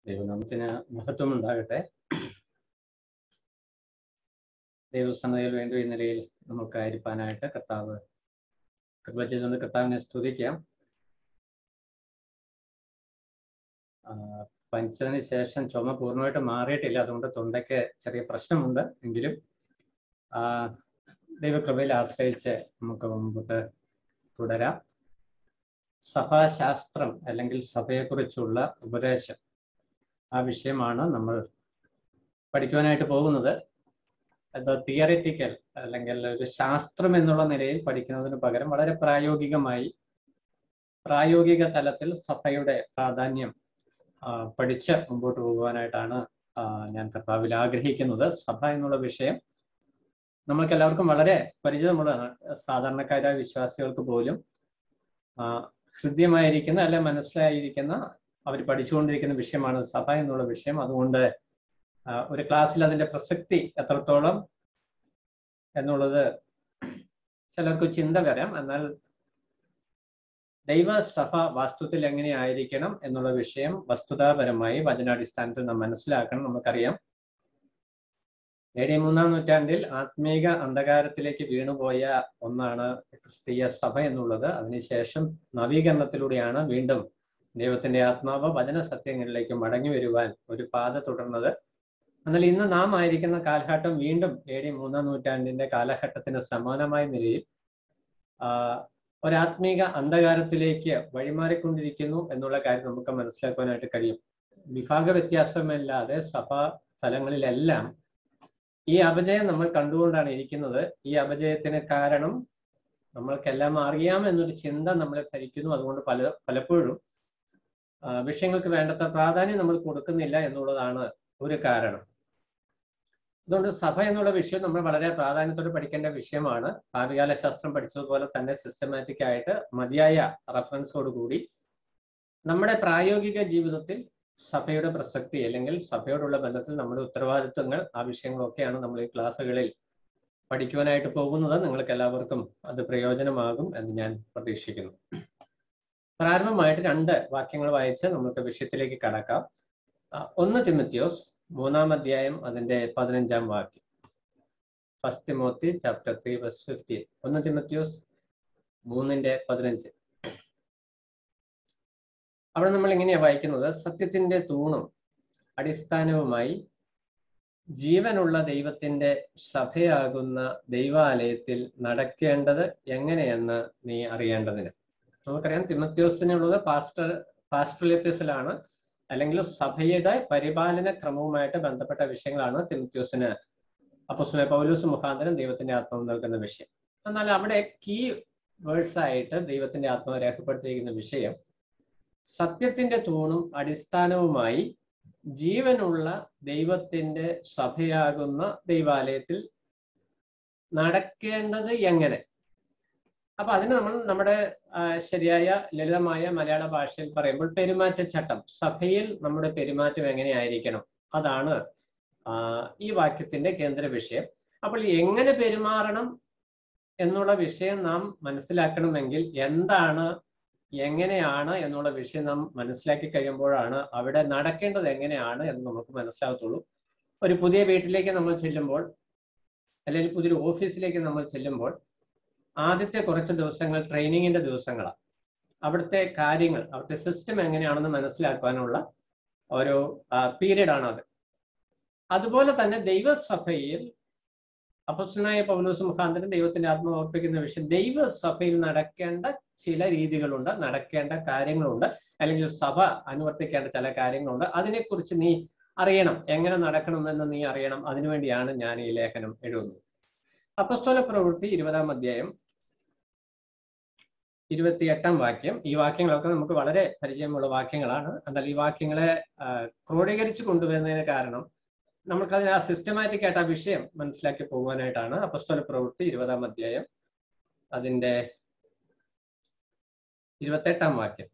ദൈവനാമത്തിന് മഹത്വം ഉണ്ടാകട്ടെ ദൈവസന്നതയിൽ വേണ്ടി ഈ നിലയിൽ നമുക്കായിരിക്കാനായിട്ട് കർത്താവ് കൃപ ചെയ്തുകൊണ്ട് കർത്താവിനെ സ്തുതിക്കാം ആ, പനിച്ചതിന് ശേഷം ചുമ പൂർണ്ണമായിട്ട് മാറിയിട്ടില്ല അതുകൊണ്ട് തൊണ്ടയ്ക്ക് ചെറിയ പ്രശ്നമുണ്ട് എങ്കിലും ആ, ദൈവകൃപയിൽ ആശ്രയിച്ച് നമുക്ക് മുമ്പോട്ട് തുടരാം സഭാശാസ്ത്രം അല്ലെങ്കിൽ സഭയെക്കുറിച്ചുള്ള ഉപദേശം ആ വിഷയമാണ് നമ്മൾ പഠിക്കുവാനായിട്ട് പോകുന്നത് അത് തിയറിറ്റിക്കൽ അല്ലെങ്കിൽ ഒരു ശാസ്ത്രം എന്നുള്ള നിലയിൽ പഠിക്കുന്നതിന് പകരം വളരെ പ്രായോഗികമായി പ്രായോഗിക തലത്തിൽ സഭയുടെ പ്രാധാന്യം ആ, പഠിച്ച് മുമ്പോട്ട് പോകുവാനായിട്ടാണ് ആ, ഞാൻ കർത്താവിൽ ആഗ്രഹിക്കുന്നത് സഭ എന്നുള്ള വിഷയം നമ്മൾക്ക് എല്ലാവർക്കും വളരെ പരിചിതമുള്ളതാണ് സാധാരണക്കാരായ വിശ്വാസികൾക്ക് പോലും ആ, ഹൃദ്യമായിരിക്കുന്ന അല്ലെ മനസ്സിലായിരിക്കുന്ന അവർ പഠിച്ചുകൊണ്ടിരിക്കുന്ന വിഷയമാണ് സഭ എന്നുള്ള വിഷയം അതുകൊണ്ട് ആ, ഒരു ക്ലാസ്സിൽ അതിന്റെ പ്രസക്തി എത്രത്തോളം എന്നുള്ളത് ചിലർക്ക് ചിന്ത വരാം എന്നാൽ ദൈവസഭ വാസ്തുത്തിൽ എങ്ങനെയായിരിക്കണം എന്നുള്ള വിഷയം വസ്തുതാപരമായി വചനാടിസ്ഥാനത്തിൽ നാം മനസ്സിലാക്കണം നമുക്കറിയാം എ ഡി മൂന്നാം നൂറ്റാണ്ടിൽ ആത്മീക അന്ധകാരത്തിലേക്ക് വീണുപോയ ഒന്നാണ് ക്രിസ്തീയ സഭ എന്നുള്ളത് അതിനുശേഷം നവീകരണത്തിലൂടെയാണ് വീണ്ടും ദൈവത്തിന്റെ ആത്മാവ് വചന സത്യങ്ങളിലേക്ക് മടങ്ങി വരുവാൻ ഒരു പാത തുടർന്നത് എന്നാൽ ഇന്ന് നാം ആയിരിക്കുന്ന കാലഘട്ടം വീണ്ടും എ ഡി മൂന്നാം നൂറ്റാണ്ടിന്റെ കാലഘട്ടത്തിന് സമാനമായ നിലയിൽ ആ, ഒരാത്മീക അന്ധകാരത്തിലേക്ക് വഴിമാറിക്കൊണ്ടിരിക്കുന്നു എന്നുള്ള കാര്യം നമുക്ക് മനസ്സിലാക്കുവാനായിട്ട് കഴിയും വിഭാഗ വ്യത്യാസമില്ലാതെ സഭാ സ്ഥലങ്ങളിലെല്ലാം ഈ അപജയം നമ്മൾ കണ്ടുകൊണ്ടാണ് ഇരിക്കുന്നത് ഈ അപജയത്തിന് കാരണം നമ്മൾക്കെല്ലാം അറിയാം എന്നൊരു ചിന്ത നമ്മളെ ധരിക്കുന്നു അതുകൊണ്ട് പല പലപ്പോഴും ആ, വിഷയങ്ങൾക്ക് വേണ്ടത്ര പ്രാധാന്യം നമ്മൾ കൊടുക്കുന്നില്ല എന്നുള്ളതാണ് ഒരു കാരണം അതുകൊണ്ട് സഭ എന്നുള്ള വിഷയം നമ്മൾ വളരെ പ്രാധാന്യത്തോടെ പഠിക്കേണ്ട വിഷയമാണ് ഭാവികാല ശാസ്ത്രം പഠിച്ചതുപോലെ തന്നെ സിസ്റ്റമാറ്റിക് ആയിട്ട് മതിയായ റെഫറൻസോട് കൂടി നമ്മുടെ പ്രായോഗിക ജീവിതത്തിൽ സഭയുടെ പ്രസക്തി അല്ലെങ്കിൽ സഭയോടുള്ള ബന്ധത്തിൽ നമ്മുടെ ഉത്തരവാദിത്വങ്ങൾ ആ വിഷയങ്ങളൊക്കെയാണ് നമ്മൾ ഈ ക്ലാസ്സുകളിൽ പഠിക്കുവാനായിട്ട് പോകുന്നത് നിങ്ങൾക്ക് എല്ലാവർക്കും അത് പ്രയോജനമാകും എന്ന് ഞാൻ പ്രതീക്ഷിക്കുന്നു പ്രാരംഭമായിട്ട് രണ്ട് വാക്യങ്ങൾ വായിച്ച് നമുക്ക് വിഷയത്തിലേക്ക് കടക്കാം ആ, ഒന്ന് തിമത്യോസ് മൂന്നാം അധ്യായം അതിന്റെ പതിനഞ്ചാം വാക്യം first Timothy chapter three verse fifteen ഒന്ന് തിമത്യോസ് മൂന്നിന്റെ പതിനഞ്ച് അവിടെ നമ്മൾ ഇങ്ങനെയാ വായിക്കുന്നത് സത്യത്തിന്റെ തൂണും അടിസ്ഥാനവുമായി ജീവനുള്ള ദൈവത്തിന്റെ സഭയാകുന്ന ദൈവാലയത്തിൽ നടക്കേണ്ടത് എങ്ങനെയെന്ന് നീ അറിയേണ്ടതിന് നമുക്കറിയാം തിമത്യോസിനുള്ളത് പാസ്റ്റർ പാസ്റ്റർ എപ്പിസലാണ് അല്ലെങ്കിൽ സഭയുടെ പരിപാലന ക്രമവുമായിട്ട് ബന്ധപ്പെട്ട വിഷയങ്ങളാണ് തിമത്യോസിന് അപ്പോസ്തലനായ പൗലൂസ് മുഖാന്തരം ദൈവത്തിന്റെ ആത്മാവ് നൽകുന്ന വിഷയം എന്നാൽ അവിടെ കീ വേഴ്സ് ആയിട്ട് ദൈവത്തിന്റെ ആത്മാവ് രേഖപ്പെടുത്തിയിരിക്കുന്ന വിഷയം സത്യത്തിന്റെ തൂണും അടിസ്ഥാനവുമായി ജീവനുള്ള ദൈവത്തിന്റെ സഭയാകുന്ന ദൈവാലയത്തിൽ നടക്കേണ്ടത് എങ്ങനെ അപ്പൊ അതിന് നമ്മൾ നമ്മുടെ ആ, ശരിയായ ലളിതമായ മലയാള ഭാഷയിൽ പറയുമ്പോൾ പെരുമാറ്റച്ചട്ടം സഭയിൽ നമ്മുടെ പെരുമാറ്റം എങ്ങനെയായിരിക്കണം അതാണ് ആ, ഈ വാക്യത്തിന്റെ കേന്ദ്ര വിഷയം അപ്പോൾ എങ്ങനെ പെരുമാറണം എന്നുള്ള വിഷയം നാം മനസ്സിലാക്കണമെങ്കിൽ എന്താണ് എങ്ങനെയാണ് എന്നുള്ള വിഷയം നാം മനസ്സിലാക്കി കഴിയുമ്പോഴാണ് അവിടെ നടക്കേണ്ടത് എങ്ങനെയാണ് എന്ന് നമുക്ക് മനസ്സിലാകത്തുള്ളൂ ഒരു പുതിയ വീട്ടിലേക്ക് നമ്മൾ ചെല്ലുമ്പോൾ അല്ലെങ്കിൽ പുതിയൊരു ഓഫീസിലേക്ക് നമ്മൾ ചെല്ലുമ്പോൾ ആദ്യത്തെ കുറച്ച് ദിവസങ്ങൾ ട്രെയിനിങ്ങിന്റെ ദിവസങ്ങളാണ് അവിടുത്തെ കാര്യങ്ങൾ അവിടുത്തെ സിസ്റ്റം എങ്ങനെയാണെന്ന് മനസ്സിലാക്കാനുള്ള ഒരു പീരീഡ് ആണ് അത് അതുപോലെ തന്നെ ദൈവസഭയിൽ അപ്പസ്തനായ പൗലോസ് മുഖാന്തരം ദൈവത്തിന്റെ ആത്മാവ് ഓർപ്പിക്കുന്ന വിഷയം ദൈവസഭയിൽ നടക്കേണ്ട ചില രീതികളുണ്ട് നടക്കേണ്ട കാര്യങ്ങളുണ്ട് അല്ലെങ്കിൽ സഭ അനുവർത്തിക്കേണ്ട ചില കാര്യങ്ങളുണ്ട് അതിനെക്കുറിച്ച് നീ അറിയണം എങ്ങനെ നടക്കണമെന്ന് നീ അറിയണം അതിനുവേണ്ടിയാണ് ഞാൻ ഈ ലേഖനം എഴുതുന്നത് അപ്പസ്തോല പ്രവൃത്തി ഇരുപതാം അധ്യായം ഇരുപത്തിയെട്ടാം വാക്യം ഈ വാക്യങ്ങളൊക്കെ നമുക്ക് വളരെ പരിചയമുള്ള വാക്യങ്ങളാണ് എന്നാൽ ഈ വാക്യങ്ങളെ ആ, ക്രോഡീകരിച്ച് കൊണ്ടുവരുന്നതിന് കാരണം നമുക്കത് ആ സിസ്റ്റമാറ്റിക് ആയിട്ട് ആ വിഷയം മനസ്സിലാക്കി പോകുവാനായിട്ടാണ് അപ്പസ്തോല പ്രവൃത്തി ഇരുപതാം അധ്യായം അതിന്റെ ഇരുപത്തെട്ടാം വാക്യം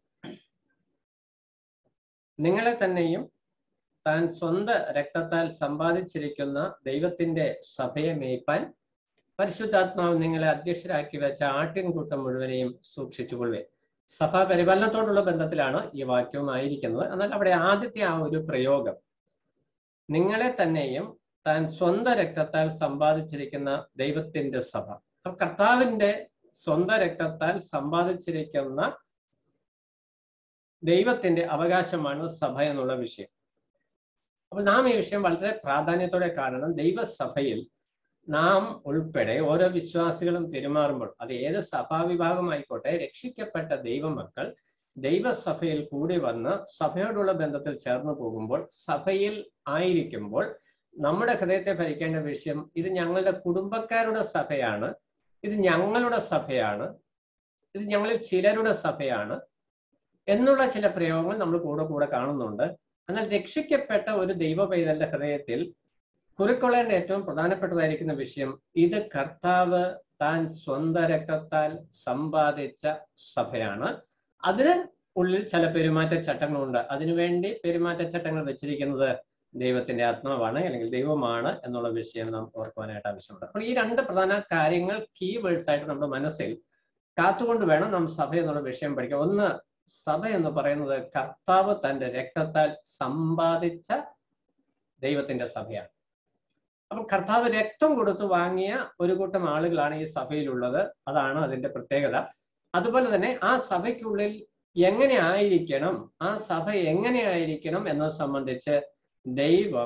നിങ്ങളെ തന്നെയും താൻ സ്വന്തം രക്തത്താൽ സമ്പാദിച്ചിരിക്കുന്ന ദൈവത്തിന്റെ സഭയെ മേയ്പ്പാൻ പരിശുദ്ധാത്മാവ് നിങ്ങളെ അധ്യക്ഷരാക്കി വെച്ച ആട്ടിൻകൂട്ടം മുഴുവനെയും സൂക്ഷിച്ചുകൊള്ളുവേ സഭാ പരിപാലനത്തോടുള്ള ബന്ധത്തിലാണ് ഈ വാക്യവും ആയിരിക്കുന്നത് എന്നാൽ അവിടെ ആദ്യത്തെ ആ ഒരു പ്രയോഗം നിങ്ങളെ തന്നെയും താൻ സ്വന്തം രക്തത്താൽ സമ്പാദിച്ചിരിക്കുന്ന ദൈവത്തിന്റെ സഭ അപ്പൊ കർത്താവിന്റെ സ്വന്തം രക്തത്താൽ സമ്പാദിച്ചിരിക്കുന്ന ദൈവത്തിന്റെ അവകാശമാണ് സഭ എന്നുള്ള വിഷയം അപ്പൊ നാം ഈ വിഷയം വളരെ പ്രാധാന്യത്തോടെ കാണണം ദൈവസഭയിൽ നാം ഉൾപ്പെടെ ഓരോ വിശ്വാസികളും പെരുമാറുമ്പോൾ അത് ഏത് സഭാവിഭാഗമായിക്കോട്ടെ രക്ഷിക്കപ്പെട്ട ദൈവമക്കൾ ദൈവസഭയിൽ കൂടി വന്ന് സഭയോടുള്ള ബന്ധത്തിൽ ചേർന്ന് പോകുമ്പോൾ സഭയിൽ ആയിരിക്കുമ്പോൾ നമ്മുടെ ഹൃദയത്തെ ഭരിക്കേണ്ട വിഷയം ഇത് ഞങ്ങളുടെ കുടുംബക്കാരുടെ സഭയാണ് ഇത് ഞങ്ങളുടെ സഭയാണ് ഇത് ഞങ്ങളിൽ ചിലരുടെ സഭയാണ് എന്നുള്ള ചില പ്രയോഗങ്ങൾ നമ്മൾ കൂടെ കൂടെ കാണുന്നുണ്ട് എന്നാൽ രക്ഷിക്കപ്പെട്ട ഒരു ദൈവ പൈതലിന്റെ ഹൃദയത്തിൽ കുറിക്കൊള്ളേണ്ട ഏറ്റവും പ്രധാനപ്പെട്ടതായിരിക്കുന്ന വിഷയം ഇത് കർത്താവ് താൻ സ്വന്തം രക്തത്താൽ സമ്പാദിച്ച സഭയാണ് അതിന് ഉള്ളിൽ ചില പെരുമാറ്റച്ചട്ടങ്ങളുണ്ട് അതിനുവേണ്ടി പെരുമാറ്റച്ചട്ടങ്ങൾ വെച്ചിരിക്കുന്നത് ദൈവത്തിന്റെ ആത്മാവാണ് അല്ലെങ്കിൽ ദൈവമാണ് എന്നുള്ള വിഷയം നാം ഓർക്കുവാനായിട്ട് ആവശ്യമുണ്ട് അപ്പോൾ ഈ രണ്ട് പ്രധാന കാര്യങ്ങൾ കീ വേർഡ്സ് ആയിട്ട് നമ്മുടെ മനസ്സിൽ കാത്തുകൊണ്ട് വേണം നാം സഭ എന്നുള്ള വിഷയം പഠിക്കാൻ ഒന്ന് സഭ എന്ന് പറയുന്നത് കർത്താവ് തന്റെ രക്തത്താൽ സമ്പാദിച്ച ദൈവത്തിന്റെ സഭയാണ് അപ്പം കർത്താവ് രക്തം കൊടുത്തു വാങ്ങിയ ഒരു കൂട്ടം ആളുകളാണ് ഈ സഭയിലുള്ളത് അതാണ് അതിന്റെ പ്രത്യേകത അതുപോലെ തന്നെ ആ സഭയ്ക്കുള്ളിൽ എങ്ങനെ ആയിരിക്കണം ആ സഭ എങ്ങനെ ആയിരിക്കണം എന്നത് സംബന്ധിച്ച് ദൈവം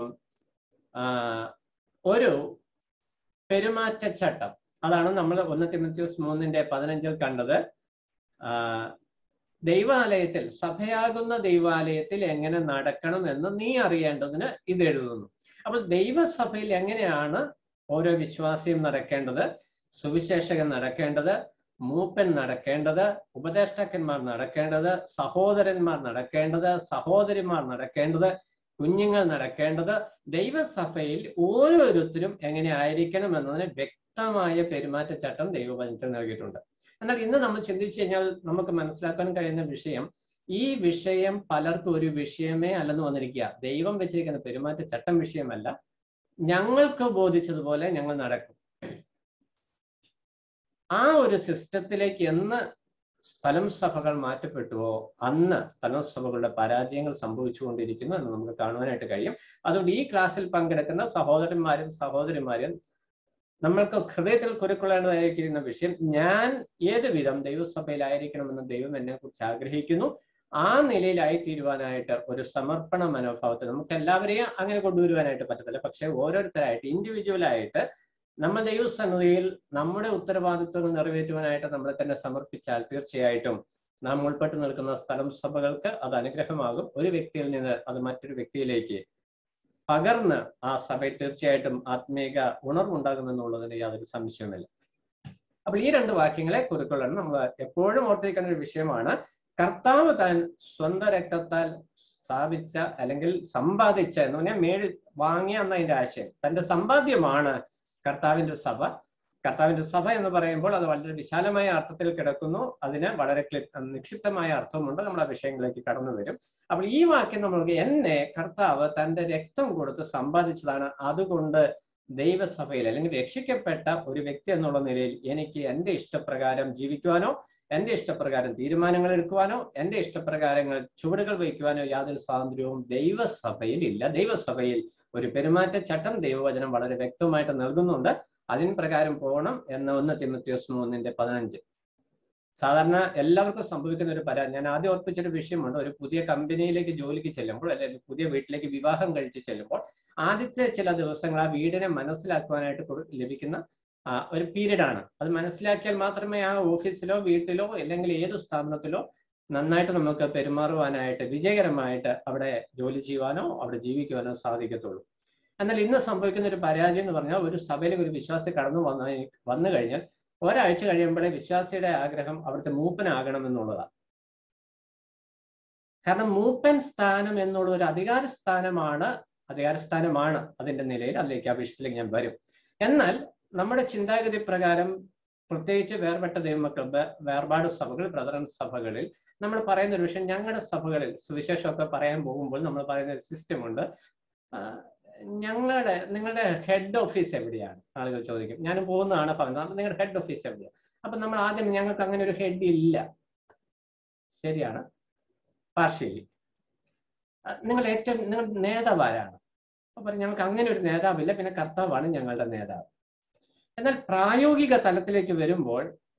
ഒരു പെരുമാറ്റച്ചട്ടം അതാണ് നമ്മൾ ഒന്ന് തിമത്യൂസ് മൂന്നിന്റെ പതിനഞ്ചിൽ കണ്ടത് ദൈവാലയത്തിൽ സഭയാകുന്ന ദൈവാലയത്തിൽ എങ്ങനെ നടക്കണം എന്ന് നീ അറിയേണ്ടതിന് ഇത് എഴുതുന്നു അപ്പോൾ ദൈവസഭയിൽ എങ്ങനെയാണ് ഓരോ വിശ്വാസിയും നടക്കേണ്ടത് സുവിശേഷകൻ നടക്കേണ്ടത് മൂപ്പൻ നടക്കേണ്ടത് ഉപദേഷ്ടാക്കന്മാർ നടക്കേണ്ടത് സഹോദരന്മാർ നടക്കേണ്ടത് സഹോദരിമാർ നടക്കേണ്ടത് കുഞ്ഞുങ്ങൾ നടക്കേണ്ടത് ദൈവസഭയിൽ ഓരോരുത്തരും എങ്ങനെ ആയിരിക്കണം എന്നതിന് വ്യക്തമായ പെരുമാറ്റച്ചട്ടം ദൈവവചനത്തിൽ നൽകിയിട്ടുണ്ട് എന്നാൽ ഇന്ന് നമ്മൾ ചിന്തിച്ചു കഴിഞ്ഞാൽ നമുക്ക് മനസ്സിലാക്കാൻ കഴിയുന്ന വിഷയം ഈ വിഷയം പലർക്കും ഒരു വിഷയമേ അല്ലെന്ന് വന്നിരിക്കുക ദൈവം വെച്ചിരിക്കുന്ന പെരുമാറ്റച്ചട്ടം വിഷയമല്ല ഞങ്ങൾക്ക് ബോധിച്ചതുപോലെ ഞങ്ങൾ നടക്കും ആ ഒരു സിസ്റ്റത്തിലേക്ക് എന്ന് സ്ഥലം സഭകൾ മാറ്റപ്പെട്ടുവോ അന്ന് സ്ഥലം സഭകളുടെ പരാജയങ്ങൾ സംഭവിച്ചുകൊണ്ടിരിക്കുന്നു എന്ന് നമുക്ക് കാണുവാനായിട്ട് കഴിയും അതുകൊണ്ട് ഈ ക്ലാസ്സിൽ പങ്കെടുക്കുന്ന സഹോദരന്മാരും സഹോദരിമാരും നമ്മൾക്ക് ഹൃദയത്തിൽ കുരുക്കൊള്ളേണ്ടതായിരിക്കുന്ന വിഷയം ഞാൻ ഏത് വിധം ദൈവസഭയിലായിരിക്കണമെന്ന് ദൈവം എന്നെ കുറിച്ച് ആഗ്രഹിക്കുന്നു ആ നിലയിലായി തീരുവാനായിട്ട് ഒരു സമർപ്പണ മനോഭാവത്തിൽ നമുക്ക് എല്ലാവരെയും അങ്ങനെ കൊണ്ടുവരുവാനായിട്ട് പറ്റത്തില്ല പക്ഷെ ഓരോരുത്തരായിട്ട് ഇൻഡിവിജ്വലായിട്ട് നമ്മൾ ദൈവസന്നിധിയിൽ നമ്മുടെ ഉത്തരവാദിത്വങ്ങൾ നിറവേറ്റുവാനായിട്ട് നമ്മളെ തന്നെ സമർപ്പിച്ചാൽ തീർച്ചയായിട്ടും നാം ഉൾപ്പെട്ട് നിൽക്കുന്ന സ്ഥലം സഭകൾക്ക് അത് അനുഗ്രഹമാകും ഒരു വ്യക്തിയിൽ നിന്ന് അത് മറ്റൊരു വ്യക്തിയിലേക്ക് പകർന്ന് ആ സഭയിൽ തീർച്ചയായിട്ടും ആത്മീക ഉണർവുണ്ടാകുമെന്നുള്ളതിന് യാതൊരു സംശയവുമില്ല അപ്പോൾ ഈ രണ്ട് വാക്യങ്ങളെ കുറിക്കൊള്ളണം നമ്മൾ എപ്പോഴും ഓർത്തിരിക്കേണ്ട ഒരു വിഷയമാണ് കർത്താവ് താൻ സ്വന്തം രക്തത്താൽ സ്ഥാപിച്ച അല്ലെങ്കിൽ സമ്പാദിച്ച എന്ന് പറഞ്ഞാൽ മേടി വാങ്ങിയ എന്ന അതിന്റെ ആശയം തന്റെ സമ്പാദ്യമാണ് കർത്താവിന്റെ സഭ കർത്താവിന്റെ സഭ എന്ന് പറയുമ്പോൾ അത് വളരെ വിശാലമായ അർത്ഥത്തിൽ കിടക്കുന്നു അതിന് വളരെ നിക്ഷിപ്തമായ അർത്ഥമുണ്ട് നമ്മൾ ആ വിഷയങ്ങളിലേക്ക് കടന്നു വരും അപ്പോൾ ഈ വാക്യം നമ്മൾക്ക് എന്നെ കർത്താവ് തന്റെ രക്തം കൊടുത്ത് സമ്പാദിച്ചതാണ് അതുകൊണ്ട് ദൈവസഭയിൽ അല്ലെങ്കിൽ രക്ഷിക്കപ്പെട്ട ഒരു വ്യക്തി എന്നുള്ള നിലയിൽ എനിക്ക് എൻ്റെ ഇഷ്ടപ്രകാരം ജീവിക്കുവാനോ എൻ്റെ ഇഷ്ടപ്രകാരം തീരുമാനങ്ങൾ എടുക്കുവാനോ എൻ്റെ ഇഷ്ടപ്രകാരങ്ങൾ ചുവടുകൾ വയ്ക്കുവാനോ യാതൊരു സ്വാതന്ത്ര്യവും ദൈവസഭയിൽ ഇല്ല ദൈവസഭയിൽ ഒരു പെരുമാറ്റച്ചട്ടം ദൈവവചനം വളരെ വ്യക്തമായിട്ട് നൽകുന്നുണ്ട് അതിന് പ്രകാരം പോകണം എന്ന് ഒന്ന് തിമത്യോസ് മൂന്നിന്റെ പതിനഞ്ച് സാധാരണ എല്ലാവർക്കും സംഭവിക്കുന്ന ഒരു പരാതി ഞാൻ ആദ്യം ഓർപ്പിച്ചൊരു വിഷയമുണ്ട് ഒരു പുതിയ കമ്പനിയിലേക്ക് ജോലിക്ക് ചെല്ലുമ്പോൾ അല്ലെങ്കിൽ പുതിയ വീട്ടിലേക്ക് വിവാഹം കഴിച്ച് ചെല്ലുമ്പോൾ ആദ്യത്തെ ചില ദിവസങ്ങൾ ആ വീടിനെ മനസ്സിലാക്കുവാനായിട്ട് ലഭിക്കുന്ന ഒരു പീരീഡ് ആണ് അത് മനസ്സിലാക്കിയാൽ മാത്രമേ ആ ഓഫീസിലോ വീട്ടിലോ അല്ലെങ്കിൽ ഏത് സ്ഥാപനത്തിലോ നന്നായിട്ട് നമുക്ക് പെരുമാറുവാനായിട്ട് വിജയകരമായിട്ട് അവിടെ ജോലി ചെയ്യുവാനോ അവിടെ ജീവിക്കുവാനോ സാധിക്കത്തുള്ളൂ എന്നാൽ ഇന്ന് സംഭവിക്കുന്ന ഒരു പരാജയം എന്ന് പറഞ്ഞാൽ ഒരു സഭയിലെ ഒരു വിശ്വാസി കടന്നു വന്ന വന്നു കഴിഞ്ഞാൽ ഒരാഴ്ച കഴിയുമ്പോഴേ വിശ്വാസിയുടെ ആഗ്രഹം അവിടുത്തെ മൂപ്പനാകണം എന്നുള്ളതാണ് കാരണം മൂപ്പൻ സ്ഥാനം എന്നുള്ള ഒരു അധികാര സ്ഥാനമാണ് അധികാര സ്ഥാനമാണ് അതിന്റെ നിലയിൽ അതിലേക്ക് ആ വിഷയത്തിലേക്ക് ഞാൻ വരും എന്നാൽ നമ്മുടെ ചിന്താഗതി പ്രകാരം പ്രത്യേകിച്ച് വേർപെട്ട ദൈവമക്കൾ വേർപാട് സഭകൾ ബ്രദറൻ സഭകളിൽ നമ്മൾ പറയുന്ന ഒരു വിഷയം ഞങ്ങളുടെ സഭകളിൽ സുവിശേഷമൊക്കെ പറയാൻ പോകുമ്പോൾ നമ്മൾ പറയുന്ന ഒരു സിസ്റ്റം ഉണ്ട് ഞങ്ങളുടെ നിങ്ങളുടെ ഹെഡ് ഓഫീസ് എവിടെയാണ് ആളുകൾ ചോദിക്കും ഞാൻ പോകുന്നതാണ് പറയുന്നത് അപ്പൊ നിങ്ങളുടെ ഹെഡ് ഓഫീസ് എവിടെയാണ് അപ്പൊ നമ്മൾ ആദ്യം ഞങ്ങൾക്ക് അങ്ങനെ ഒരു ഹെഡ് ഇല്ല ശരിയാണ് പാർഷ്യലി നിങ്ങൾ ഏറ്റവും നിങ്ങൾ നേതാവ് ആരാണ് അപ്പൊ പറയും ഞങ്ങൾക്ക് അങ്ങനെ ഒരു നേതാവില്ല പിന്നെ കർത്താവാണ് ഞങ്ങളുടെ നേതാവ് എന്നാൽ പ്രായോഗിക തലത്തിലേക്ക് വരുമ്പോൾ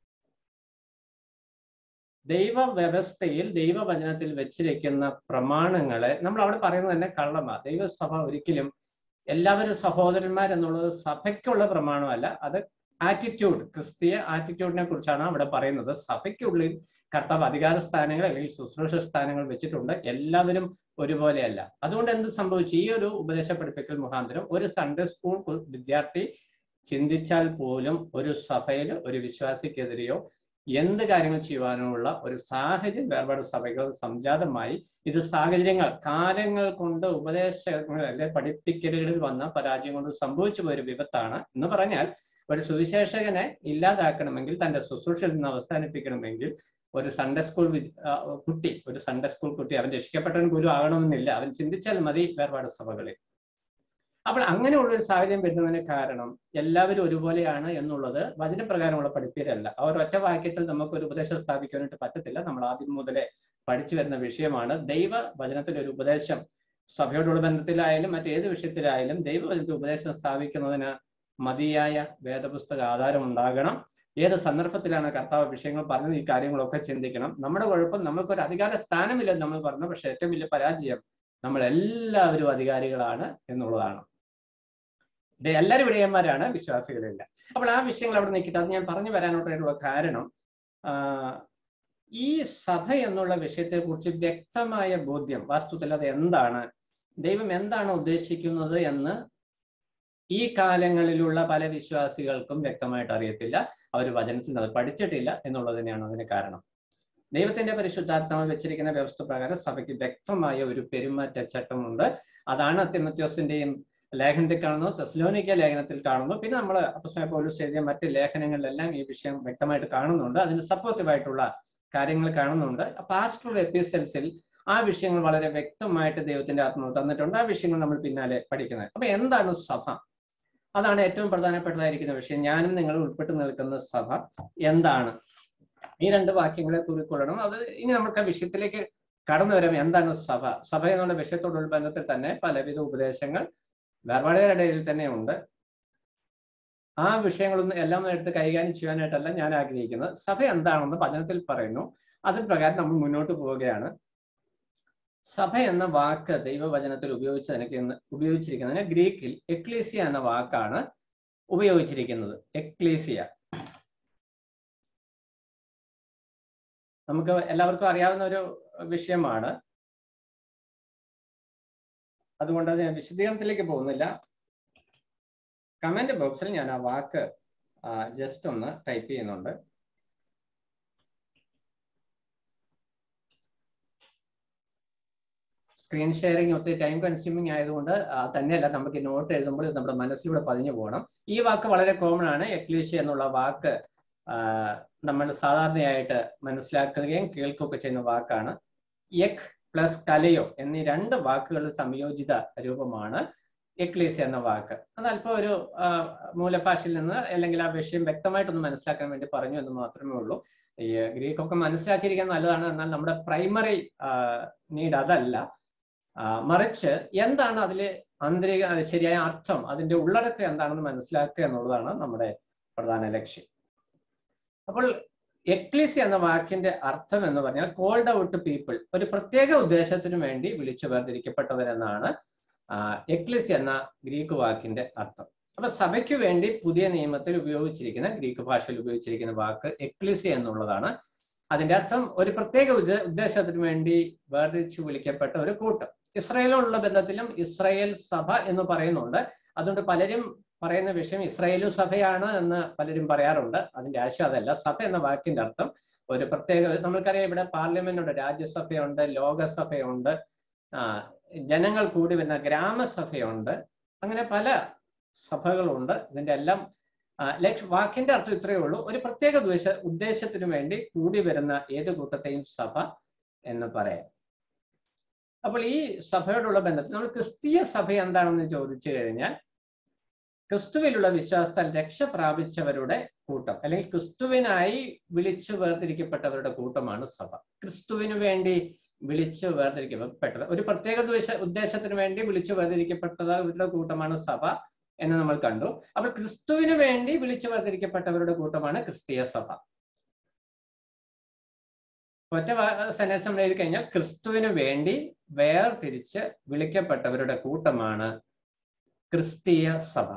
ദൈവ വ്യവസ്ഥയിൽ ദൈവവചനത്തിൽ വെച്ചിരിക്കുന്ന പ്രമാണങ്ങളെ നമ്മൾ അവിടെ പറയുന്നത് തന്നെ കള്ളമാ ദൈവസഭ ഒരിക്കലും എല്ലാവരും സഹോദരന്മാർ എന്നുള്ളത് സഭയ്ക്കുള്ള പ്രമാണമല്ല അത് ആറ്റിറ്റ്യൂഡ് ക്രിസ്തീയ ആറ്റിറ്റ്യൂഡിനെ കുറിച്ചാണ് അവിടെ പറയുന്നത് സഭയ്ക്കുള്ളിൽ കർത്താവ് അധികാര സ്ഥാനങ്ങൾ അല്ലെങ്കിൽ ശുശ്രൂഷ സ്ഥാനങ്ങൾ വെച്ചിട്ടുണ്ട് എല്ലാവരും ഒരുപോലെയല്ല അതുകൊണ്ട് എന്ത് സംഭവിച്ചു ഈ ഒരു ഉപദേശ പഠിപ്പിക്കൽ മുഖാന്തരം ഒരു സൺഡേ സ്കൂൾ വിദ്യാർത്ഥി ചിന്തിച്ചാൽ പോലും ഒരു സഭയിൽ ഒരു വിശ്വാസിക്കെതിരെയോ എന്ത് കാര്യങ്ങൾ ചെയ്യുവാനുമുള്ള ഒരു സാഹചര്യം വേർപാട് സഭകൾ സംജാതമായി ഇത് സാഹചര്യങ്ങൾ കാലങ്ങൾ കൊണ്ട് ഉപദേശങ്ങൾ അല്ലെ പഠിപ്പിക്കലുകളിൽ വന്ന പരാജയം കൊണ്ട് സംഭവിച്ചു പോയൊരു വിപത്താണ് എന്ന് പറഞ്ഞാൽ ഒരു സുവിശേഷകനെ ഇല്ലാതാക്കണമെങ്കിൽ തന്റെ ശുശ്രൂഷയിൽ നിന്ന് അവസാനിപ്പിക്കണമെങ്കിൽ ഒരു സൺഡേ സ്കൂൾ കുട്ടി ഒരു സൺഡേ സ്കൂൾ കുട്ടി അവൻ രക്ഷിക്കപ്പെട്ടവൻ ഗുരു ആകണമെന്നില്ല അവൻ ചിന്തിച്ചാൽ മതി വേർപാട് സഭകളിൽ അപ്പോൾ അങ്ങനെയുള്ള ഒരു സാഹചര്യം വരുന്നതിന് കാരണം എല്ലാവരും ഒരുപോലെയാണ് എന്നുള്ളത് വചനപ്രകാരമുള്ള പഠിപ്പീരല്ല ആ ഒരു ഒറ്റ വാക്യത്തിൽ നമുക്ക് ഒരു ഉപദേശം സ്ഥാപിക്കാനായിട്ട് പറ്റത്തില്ല നമ്മൾ ആദ്യം മുതലേ പഠിച്ചു വരുന്ന വിഷയമാണ് ദൈവ വചനത്തിൽ ഒരു ഉപദേശം സഭയോടുള്ള ബന്ധത്തിലായാലും മറ്റേത് വിഷയത്തിലായാലും ദൈവവചനത്തിൽ ഉപദേശം സ്ഥാപിക്കുന്നതിന് മതിയായ വേദപുസ്തക ആധാരം ഉണ്ടാകണം ഏത് സന്ദർഭത്തിലാണ് കർത്താവ് വിഷയങ്ങൾ പറഞ്ഞത് ഈ കാര്യങ്ങളൊക്കെ ചിന്തിക്കണം നമ്മുടെ കുഴപ്പം നമ്മൾക്കൊരു അധികാര സ്ഥാനമില്ലെന്ന് നമ്മൾ പറഞ്ഞു പക്ഷെ ഏറ്റവും വലിയ പരാജയം നമ്മൾ എല്ലാവരും അധികാരികളാണ് എന്നുള്ളതാണ് എല്ലാവരും ഇടയന്മാരാണ് വിശ്വാസികളില്ല അപ്പോൾ ആ വിഷയങ്ങൾ അവിടെ നിൽക്കിട്ട് അത് ഞാൻ പറഞ്ഞു വരാനായിട്ടുള്ള കാരണം ഈ സഭ എന്നുള്ള വിഷയത്തെക്കുറിച്ച് വ്യക്തമായ ബോധ്യം വാസ്തുത്തിൽ അത് എന്താണ് ദൈവം എന്താണ് ഉദ്ദേശിക്കുന്നത് എന്ന് ഈ കാലങ്ങളിലുള്ള പല വിശ്വാസികൾക്കും വ്യക്തമായിട്ട് അറിയത്തില്ല അവർ വചനത്തിൽ അത് പഠിച്ചിട്ടില്ല എന്നുള്ളത് തന്നെയാണ് അതിന് കാരണം ദൈവത്തിന്റെ പരിശുദ്ധാത്മാവ് വെച്ചിരിക്കുന്ന വ്യവസ്ഥ പ്രകാരം സഭയ്ക്ക് വ്യക്തമായ ഒരു പെരുമാറ്റച്ചട്ടമുണ്ട് അതാണ് തിമത്യോസിന്റെയും ലേഖനത്തിൽ കാണുന്നു തെസ്ലോനിക്ക ലേഖനത്തിൽ കാണുന്നു പിന്നെ നമ്മൾ അപ്പസ്മായ പോലീസ് എഴുതിയ മറ്റ് ലേഖനങ്ങളിലെല്ലാം ഈ വിഷയം വ്യക്തമായിട്ട് കാണുന്നുണ്ട് അതിന് സപ്പോർട്ടീവായിട്ടുള്ള കാര്യങ്ങൾ കാണുന്നുണ്ട് പാസ്റ്റർ എപ്പിസൽസിൽ ആ വിഷയങ്ങൾ വളരെ വ്യക്തമായിട്ട് ദൈവത്തിന്റെ ആത്മാവ് തന്നിട്ടുണ്ട് ആ വിഷയങ്ങൾ നമ്മൾ പിന്നാലെ പഠിക്കുന്നത് അപ്പൊ എന്താണ് സഭ അതാണ് ഏറ്റവും പ്രധാനപ്പെട്ടതായിരിക്കുന്ന വിഷയം ഞാനും നിങ്ങൾ ഉൾപ്പെട്ട് നിൽക്കുന്ന സഭ എന്താണ് ഈ രണ്ട് വാക്യങ്ങളെ കുറിക്കൊള്ളണം അത് ഇനി നമുക്ക് ആ വിഷയത്തിലേക്ക് കടന്നു വരാം എന്താണ് സഭ സഭ എന്നുള്ള വിഷയത്തോടുള്ള ബന്ധത്തിൽ തന്നെ പലവിധ ഉപദേശങ്ങൾ വേർപാടുകളുടെ ഇടയിൽ തന്നെ ഉണ്ട് ആ വിഷയങ്ങളൊന്നും എല്ലാം എടുത്ത് കൈകാര്യം ചെയ്യാനായിട്ടല്ല ഞാൻ ആഗ്രഹിക്കുന്നത് സഭ എന്താണെന്ന് വചനത്തിൽ പറയുന്നു അതിന് പ്രകാരം നമ്മൾ മുന്നോട്ട് പോവുകയാണ് സഭ എന്ന വാക്ക് ദൈവവചനത്തിൽ ഉപയോഗിച്ചതിന് ഉപയോഗിച്ചിരിക്കുന്നതിന് ഗ്രീക്കിൽ എക്ലീസിയ എന്ന വാക്കാണ് ഉപയോഗിച്ചിരിക്കുന്നത് എക്ലീസിയ നമുക്ക് എല്ലാവർക്കും അറിയാവുന്ന ഒരു വിഷയമാണ് അതുകൊണ്ട് അത് ഞാൻ വിശദീകരണത്തിലേക്ക് പോകുന്നില്ല കമന്റ് ബോക്സിൽ ഞാൻ ആ വാക്ക് ജസ്റ്റ് ഒന്ന് ടൈപ്പ് ചെയ്യുന്നുണ്ട് സ്ക്രീൻ ഷെയറിംഗ് ഒത്തിരി ടൈം കൺസ്യൂമിങ് ആയതുകൊണ്ട് തന്നെയല്ല നമുക്ക് നോട്ട് എഴുതുമ്പോൾ ഇത് നമ്മുടെ മനസ്സിലൂടെ പതിഞ്ഞു പോകണം ഈ വാക്ക് വളരെ കോമൺ ആണ് എക്ലീഷ്യ എന്നുള്ള വാക്ക് നമ്മൾ സാധാരണയായിട്ട് മനസ്സിലാക്കുകയും കേൾക്കുകയൊക്കെ ചെയ്യുന്ന വാക്കാണ് യക് പ്ലസ് കലയോ എന്നീ രണ്ട് വാക്കുകൾ സംയോജിത രൂപമാണ് എക്ലീസ് എന്ന വാക്ക് അത് അല്പം ഒരു മൂലഭാഷയിൽ നിന്ന് അല്ലെങ്കിൽ ആ വിഷയം വ്യക്തമായിട്ടൊന്ന് മനസ്സിലാക്കാൻ വേണ്ടി പറഞ്ഞു എന്ന് മാത്രമേ ഉള്ളൂ ഈ ഗ്രീക്കൊക്കെ മനസ്സിലാക്കിയിരിക്കാൻ നല്ലതാണ് എന്നാൽ നമ്മുടെ പ്രൈമറി നീഡ് അതല്ല മറിച്ച് എന്താണ് അതിലെ ആന്തരിക ശരിയായ അർത്ഥം അതിന്റെ ഉള്ളടക്കം എന്താണെന്ന് മനസ്സിലാക്കുക എന്നുള്ളതാണ് നമ്മുടെ പ്രധാന ലക്ഷ്യം അപ്പോൾ എക്ലിസി എന്ന വാക്കിന്റെ അർത്ഥം എന്ന് പറഞ്ഞാൽ കോൾഡ് ഔട്ട് പീപ്പിൾ ഒരു പ്രത്യേക ഉദ്ദേശത്തിനു വേണ്ടി വിളിച്ചു വേർതിരിക്കപ്പെട്ടവരെന്നാണ് എക്ലിസി എന്ന ഗ്രീക്ക് വാക്കിന്റെ അർത്ഥം അപ്പൊ സഭയ്ക്ക് വേണ്ടി പുതിയ നിയമത്തിൽ ഉപയോഗിച്ചിരിക്കുന്ന ഗ്രീക്ക് ഭാഷയിൽ ഉപയോഗിച്ചിരിക്കുന്ന വാക്ക് എക്ലിസി എന്നുള്ളതാണ് അതിന്റെ അർത്ഥം ഒരു പ്രത്യേക ഉദ്ദേശത്തിന് വേണ്ടി വേർതിരിച്ചു വിളിക്കപ്പെട്ട ഒരു കൂട്ടം ഇസ്രയേലോടുള്ള ബന്ധത്തിലും ഇസ്രയേൽ സഭ എന്ന് പറയുന്നുണ്ട് അതുകൊണ്ട് പലരും പറയുന്ന വിഷയം ഇസ്രയേലു സഭയാണ് എന്ന് പലരും പറയാറുണ്ട് അതിന്റെ ആശയം അതല്ല സഭ എന്ന വാക്കിന്റെ അർത്ഥം ഒരു പ്രത്യേക നമ്മൾക്കറിയാം ഇവിടെ പാർലമെന്റ് ഉണ്ട് രാജ്യസഭയുണ്ട് ലോകസഭയുണ്ട് ജനങ്ങൾ കൂടി വരുന്ന ഗ്രാമസഭയുണ്ട് അങ്ങനെ പല സഭകളുണ്ട് ഇതിന്റെ എല്ലാം ലക്ഷ വാക്കിന്റെ അർത്ഥം ഇത്രയേ ഉള്ളൂ ഒരു പ്രത്യേക ഉദ്ദേശ ഉദ്ദേശത്തിനു വേണ്ടി കൂടി വരുന്ന ഏത് കൂട്ടത്തെയും സഭ എന്ന് പറയാം അപ്പോൾ ഈ സഭയോടുള്ള ബന്ധത്തിൽ നമ്മൾ ക്രിസ്തീയ സഭ എന്താണെന്ന് ചോദിച്ചു കഴിഞ്ഞാൽ ക്രിസ്തുവിലുള്ള വിശ്വാസത്താൽ രക്ഷ പ്രാപിച്ചവരുടെ കൂട്ടം അല്ലെങ്കിൽ ക്രിസ്തുവിനായി വിളിച്ചു വേർതിരിക്കപ്പെട്ടവരുടെ കൂട്ടമാണ് സഭ ക്രിസ്തുവിന് വേണ്ടി വിളിച്ചു വേർതിരിക്കപ്പെട്ടത് ഒരു പ്രത്യേക ഉദ്ദേശ ഉദ്ദേശത്തിന് വേണ്ടി വിളിച്ചു വേർതിരിക്കപ്പെട്ടവരുടെ കൂട്ടമാണ് സഭ എന്ന് നമ്മൾ കണ്ടു അപ്പോൾ ക്രിസ്തുവിന് വേണ്ടി വിളിച്ചു വേർതിരിക്കപ്പെട്ടവരുടെ കൂട്ടമാണ് ക്രിസ്തീയ സഭ ഒറ്റ സെന്റൻസ് നമ്മൾ എഴുതി കഴിഞ്ഞാൽ ക്രിസ്തുവിന് വേണ്ടി വേർതിരിച്ച് വിളിക്കപ്പെട്ടവരുടെ കൂട്ടമാണ് ക്രിസ്തീയ സഭ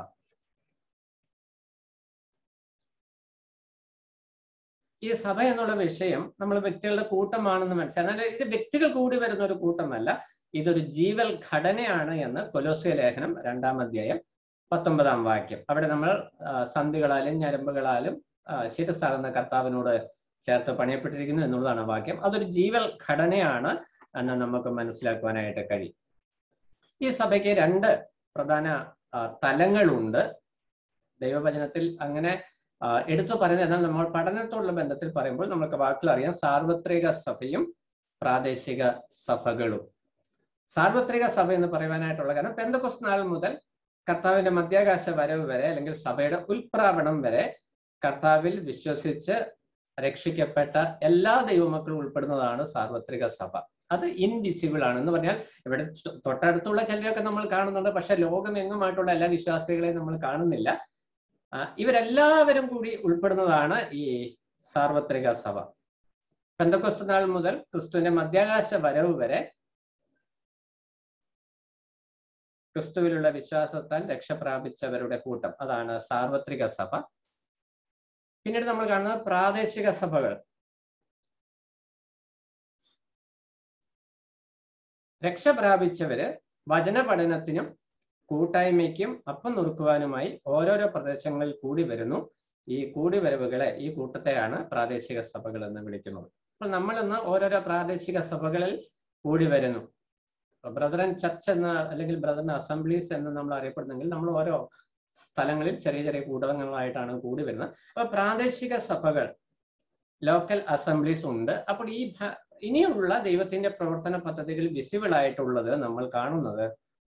ഈ സഭ എന്നുള്ള വിഷയം നമ്മൾ വ്യക്തികളുടെ കൂട്ടമാണെന്ന് മനസ്സിലായി എന്നാൽ ഇത് വ്യക്തികൾ കൂടി വരുന്ന ഒരു കൂട്ടമല്ല ഇതൊരു ജീവൽ ഘടനയാണ് എന്ന് കൊലോസിയ ലേഖനം രണ്ടാം അധ്യായം പത്തൊമ്പതാം വാക്യം അവിടെ നമ്മൾ സന്ധികളാലും ഞരമ്പുകളാലും ശിരസാകുന്ന കർത്താവിനോട് ചേർത്ത് പണിയപ്പെട്ടിരിക്കുന്നു എന്നുള്ളതാണ് വാക്യം അതൊരു ജീവൽ ഘടനയാണ് എന്ന് നമുക്ക് മനസ്സിലാക്കുവാനായിട്ട് കഴിയും ഈ സഭയ്ക്ക് രണ്ട് പ്രധാന തലങ്ങളുണ്ട് ദൈവവചനത്തിൽ അങ്ങനെ എടുത്തു പറയുന്നത് എന്നാൽ നമ്മൾ പഠനത്തോടുള്ള ബന്ധത്തിൽ പറയുമ്പോൾ നമുക്ക് വാക്കുകൾ അറിയാം സാർവത്രിക സഭയും പ്രാദേശിക സഭകളും സാർവത്രിക സഭ എന്ന് പറയുവാനായിട്ടുള്ള കാരണം പെന്തക്കൊസ് നാൾ മുതൽ കർത്താവിന്റെ മധ്യാകാശ വരവ് വരെ അല്ലെങ്കിൽ സഭയുടെ ഉൽപ്രാവണം വരെ കർത്താവിൽ വിശ്വസിച്ച് രക്ഷിക്കപ്പെട്ട എല്ലാ ദൈവമക്കളും ഉൾപ്പെടുന്നതാണ് സാർവത്രിക സഭ അത് ഇൻവിസിബിൾ ആണ് എന്ന് പറഞ്ഞാൽ ഇവിടെ തൊട്ടടുത്തുള്ള ചിലരൊക്കെ നമ്മൾ കാണുന്നുണ്ട് പക്ഷെ ലോകമെങ്ങുമായിട്ടുള്ള എല്ലാ വിശ്വാസികളെയും നമ്മൾ കാണുന്നില്ല ഇവരെല്ലാവരും കൂടി ഉൾപ്പെടുന്നതാണ് ഈ സാർവത്രിക സഭ പെന്തക്കൊസ്തു നാൾ മുതൽ ക്രിസ്തുവിന്റെ മധ്യാകാശ വരവ് വരെ ക്രിസ്തുവിലുള്ള വിശ്വാസത്താൽ രക്ഷപ്രാപിച്ചവരുടെ കൂട്ടം അതാണ് സാർവത്രിക സഭ പിന്നീട് നമ്മൾ കാണുന്നത് പ്രാദേശിക സഭകൾ രക്ഷ പ്രാപിച്ചവര് വചന പഠനത്തിനും കൂട്ടായ്മയ്ക്കും അപ്പം നുറുക്കുവാനുമായി ഓരോരോ പ്രദേശങ്ങളിൽ കൂടി വരുന്നു ഈ കൂടിവരവുകളെ ഈ കൂട്ടത്തെയാണ് പ്രാദേശിക സഭകൾ എന്ന് വിളിക്കുന്നത് അപ്പോൾ നമ്മൾ ഇന്ന് ഓരോരോ പ്രാദേശിക സഭകളിൽ കൂടി വരുന്നു ബ്രദറൻ ചർച്ച് എന്ന അല്ലെങ്കിൽ ബ്രദറൻ അസംബ്ലീസ് എന്ന് നമ്മൾ അറിയപ്പെടുന്നെങ്കിൽ നമ്മൾ ഓരോ സ്ഥലങ്ങളിൽ ചെറിയ ചെറിയ കൂടങ്ങളായിട്ടാണ് കൂടി വരുന്നത് അപ്പൊ പ്രാദേശിക സഭകൾ ലോക്കൽ അസംബ്ലീസ് ഉണ്ട് അപ്പോൾ ഈ ഇനിയുള്ള ദൈവത്തിന്റെ പ്രവർത്തന പദ്ധതികൾ വിസിബിൾ ആയിട്ടുള്ളത് നമ്മൾ കാണുന്നത്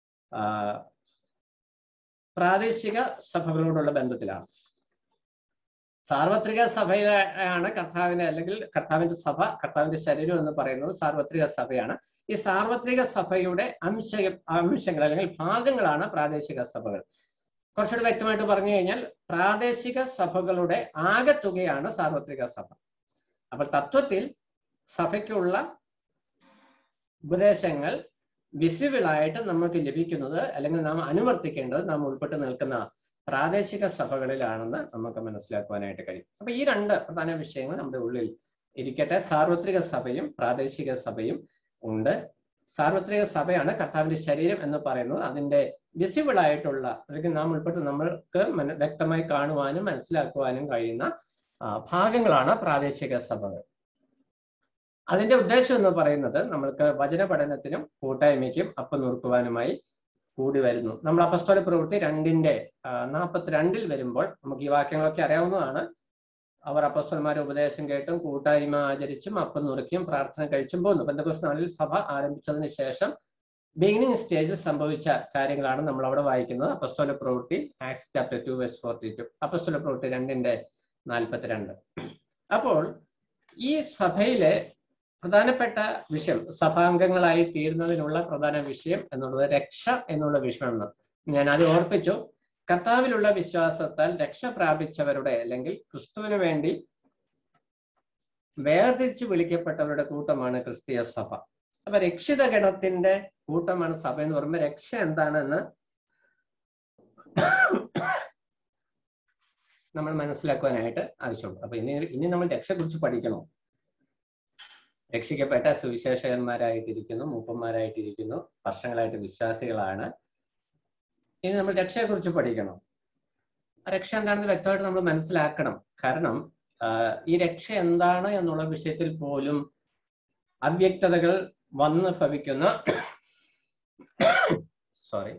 പ്രാദേശിക സഭകളോടുള്ള ബന്ധത്തിലാണ് സാർവത്രിക സഭയാണ് കർത്താവിനെ അല്ലെങ്കിൽ കർത്താവിന്റെ സഭ കർത്താവിന്റെ ശരീരം എന്ന് പറയുന്നത് സാർവത്രിക സഭയാണ് ഈ സാർവത്രിക സഭയുടെ അംശ അംശങ്ങൾ അല്ലെങ്കിൽ ഭാഗങ്ങളാണ് പ്രാദേശിക സഭകൾ കുറച്ചുകൂടി വ്യക്തമായിട്ട് പറഞ്ഞു കഴിഞ്ഞാൽ പ്രാദേശിക സഭകളുടെ ആകെത്തുകയാണ് സാർവത്രിക സഭ അപ്പോൾ തത്വത്തിൽ സഭയ്ക്കുള്ള ഉപദേശങ്ങൾ വിസിബിളായിട്ട് നമുക്ക് ലഭിക്കുന്നത് അല്ലെങ്കിൽ നാം അനുവർത്തിക്കേണ്ടത് നാം ഉൾപ്പെട്ട് നിൽക്കുന്ന പ്രാദേശിക സഭകളിലാണെന്ന് നമുക്ക് മനസ്സിലാക്കുവാനായിട്ട് കഴിയും അപ്പൊ ഈ രണ്ട് പ്രധാന വിഷയങ്ങൾ നമ്മുടെ ഉള്ളിൽ ഇരിക്കട്ടെ സാർവത്രിക സഭയും പ്രാദേശിക സഭയും ഉണ്ട് സാർവത്രിക സഭയാണ് കർത്താവിന്റെ ശരീരം എന്ന് പറയുന്നത് അതിന്റെ വിസിബിൾ ആയിട്ടുള്ള അല്ലെങ്കിൽ നാം ഉൾപ്പെട്ട് നമ്മൾക്ക് വ്യക്തമായി കാണുവാനും മനസ്സിലാക്കുവാനും കഴിയുന്ന ഭാഗങ്ങളാണ് പ്രാദേശിക സഭകൾ അതിന്റെ ഉദ്ദേശം എന്ന് പറയുന്നത് നമ്മൾക്ക് വചന പഠനത്തിനും കൂട്ടായ്മയ്ക്കും അപ്പം നുറുക്കുവാനുമായി കൂടി വരുന്നു നമ്മൾ അപ്പസ്തോല പ്രവൃത്തി രണ്ടിന്റെ നാൽപ്പത്തിരണ്ടിൽ വരുമ്പോൾ നമുക്ക് ഈ വാക്യങ്ങളൊക്കെ അറിയാവുന്നതാണ് അവർ അപ്പസ്തോലന്മാരെ ഉപദേശം കേട്ടും കൂട്ടായ്മ ആചരിച്ചും അപ്പം നുറുക്കിയും പ്രാർത്ഥന കഴിച്ചും പോകുന്നു ബന്ധുക്കോസ് നാളിൽ സഭ ആരംഭിച്ചതിന് ശേഷം ബിഗിനിങ് സ്റ്റേജിൽ സംഭവിച്ച കാര്യങ്ങളാണ് നമ്മൾ അവിടെ വായിക്കുന്നത് അപ്പസ്തോല പ്രവൃത്തി Acts chapter two verse forty two അപ്പസ്തോല പ്രവൃത്തി രണ്ടിന്റെ നാൽപ്പത്തിരണ്ട് അപ്പോൾ ഈ സഭയിലെ പ്രധാനപ്പെട്ട വിഷയം സഭാംഗങ്ങളായി തീരുന്നതിനുള്ള പ്രധാന വിഷയം എന്നുള്ളത് രക്ഷ എന്നുള്ള വിഷയമാണ് ഞാൻ അത് ഓർപ്പിച്ചു കർത്താവിലുള്ള വിശ്വാസത്താൽ രക്ഷ പ്രാപിച്ചവരുടെ അല്ലെങ്കിൽ ക്രിസ്തുവിന് വേണ്ടി വേർതിരിച്ച് വിളിക്കപ്പെട്ടവരുടെ കൂട്ടമാണ് ക്രിസ്തീയ സഭ അപ്പൊ രക്ഷിത ഗണത്തിന്റെ കൂട്ടമാണ് സഭ എന്ന് പറയുമ്പോൾ രക്ഷ എന്താണെന്ന് നമ്മൾ മനസ്സിലാക്കുവാനായിട്ട് ആവശ്യമുണ്ട് അപ്പൊ ഇനി ഇനി നമ്മൾ രക്ഷയെക്കുറിച്ച് പഠിക്കണം രക്ഷിക്കപ്പെട്ട സുവിശേഷകന്മാരായിട്ടിരിക്കുന്നു മൂപ്പന്മാരായിട്ടിരിക്കുന്നു വർഷങ്ങളായിട്ട് വിശ്വാസികളാണ് ഇനി നമ്മൾ രക്ഷയെക്കുറിച്ച് പഠിക്കണം രക്ഷ എന്താണെന്ന് വ്യക്തമായിട്ട് നമ്മൾ മനസ്സിലാക്കണം കാരണം ഈ രക്ഷ എന്താണ് എന്നുള്ള വിഷയത്തിൽ പോലും അവ്യക്തതകൾ വന്ന് ഭവിക്കുന്ന സോറി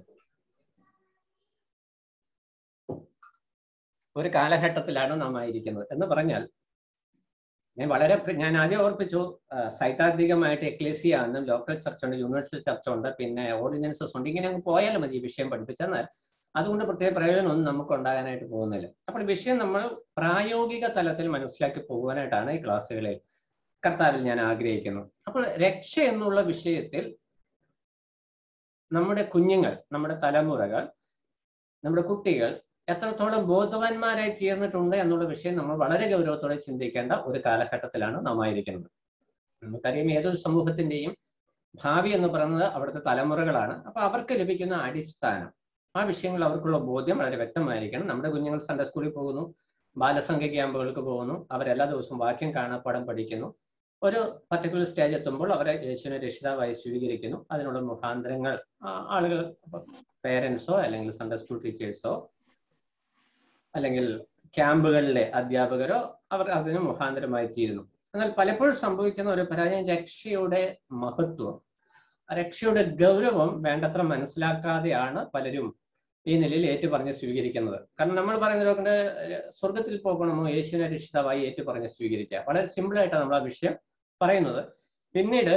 ഒരു കാലഘട്ടത്തിലാണ് നാം ആയിരിക്കുന്നത് എന്ന് പറഞ്ഞാൽ ഞാൻ വളരെ ഞാൻ ആദ്യം ഓർപ്പിച്ചു സൈദ്ധാന്തികമായിട്ട് എക്ലേസിയ എന്നും ലോക്കൽ ചർച്ച് ഉണ്ട് യൂണിവേഴ്സൽ ചർച്ച് ഉണ്ട് പിന്നെ ഓർഡിനൻസസ് ഉണ്ട് ഇങ്ങനെ അങ്ങ് പോയാലും മതി ഈ വിഷയം പഠിപ്പിച്ചെന്നാൽ അതുകൊണ്ട് പ്രത്യേക പ്രയോജനമൊന്നും നമുക്ക് ഉണ്ടാകാനായിട്ട് പോകുന്നില്ല അപ്പോൾ വിഷയം നമ്മൾ പ്രായോഗിക തലത്തിൽ മനസ്സിലാക്കി പോകുവാനായിട്ടാണ് ഈ ക്ലാസ്സുകളിൽ കർത്താവിൽ ഞാൻ ആഗ്രഹിക്കുന്നു അപ്പോൾ രക്ഷ എന്നുള്ള വിഷയത്തിൽ നമ്മുടെ കുഞ്ഞുങ്ങൾ നമ്മുടെ തലമുറകൾ നമ്മുടെ കുട്ടികൾ എത്രത്തോളം ബോധവാന്മാരായി തീർന്നിട്ടുണ്ട് എന്നുള്ള വിഷയം നമ്മൾ വളരെ ഗൗരവത്തോടെ ചിന്തിക്കേണ്ട ഒരു കാലഘട്ടത്തിലാണ് നാം ആയിരിക്കുന്നത് നമുക്കറിയാം ഏതൊരു സമൂഹത്തിന്റെയും ഭാവി എന്ന് പറയുന്നത് അവിടുത്തെ തലമുറകളാണ് അപ്പൊ അവർക്ക് ലഭിക്കുന്ന അടിസ്ഥാനം ആ വിഷയങ്ങൾ അവർക്കുള്ള ബോധ്യം വളരെ വ്യക്തമായിരിക്കണം നമ്മുടെ കുഞ്ഞുങ്ങൾ സൺഡേ സ്കൂളിൽ പോകുന്നു ബാലസംഘ ക്യാമ്പുകൾക്ക് പോകുന്നു അവരെല്ലാ ദിവസവും വാക്യം കാണാപ്പാടം പഠിക്കുന്നു ഒരു പർട്ടിക്കുലർ സ്റ്റേജ് എത്തുമ്പോൾ അവരെ യേശുവിനെ രക്ഷിതാവായി സ്വീകരിക്കുന്നു അതിനുള്ള മുഖാന്തരങ്ങൾ ആളുകൾ പേരൻസോ അല്ലെങ്കിൽ സൺഡേ സ്കൂൾ ടീച്ചേഴ്സോ അല്ലെങ്കിൽ ക്യാമ്പുകളിലെ അധ്യാപകരോ അവർ അതിന് മുഖാന്തരമായി തീരുന്നു എന്നാൽ പലപ്പോഴും സംഭവിക്കുന്ന ഒരു പരാജയം രക്ഷയുടെ മഹത്വം രക്ഷയുടെ ഗൗരവം വേണ്ടത്ര മനസ്സിലാക്കാതെയാണ് പലരും ഈ നിലയിൽ ഏറ്റുപറഞ്ഞ് സ്വീകരിക്കുന്നത് കാരണം നമ്മൾ പറയുന്നവരുണ്ട് സ്വർഗത്തിൽ പോകണമോ യേശുവിനെ രക്ഷിതാവായി ഏറ്റുപറഞ്ഞ് സ്വീകരിക്കുക വളരെ സിമ്പിൾ ആയിട്ടാണ് നമ്മൾ ആ വിഷയം പറയുന്നത് പിന്നീട്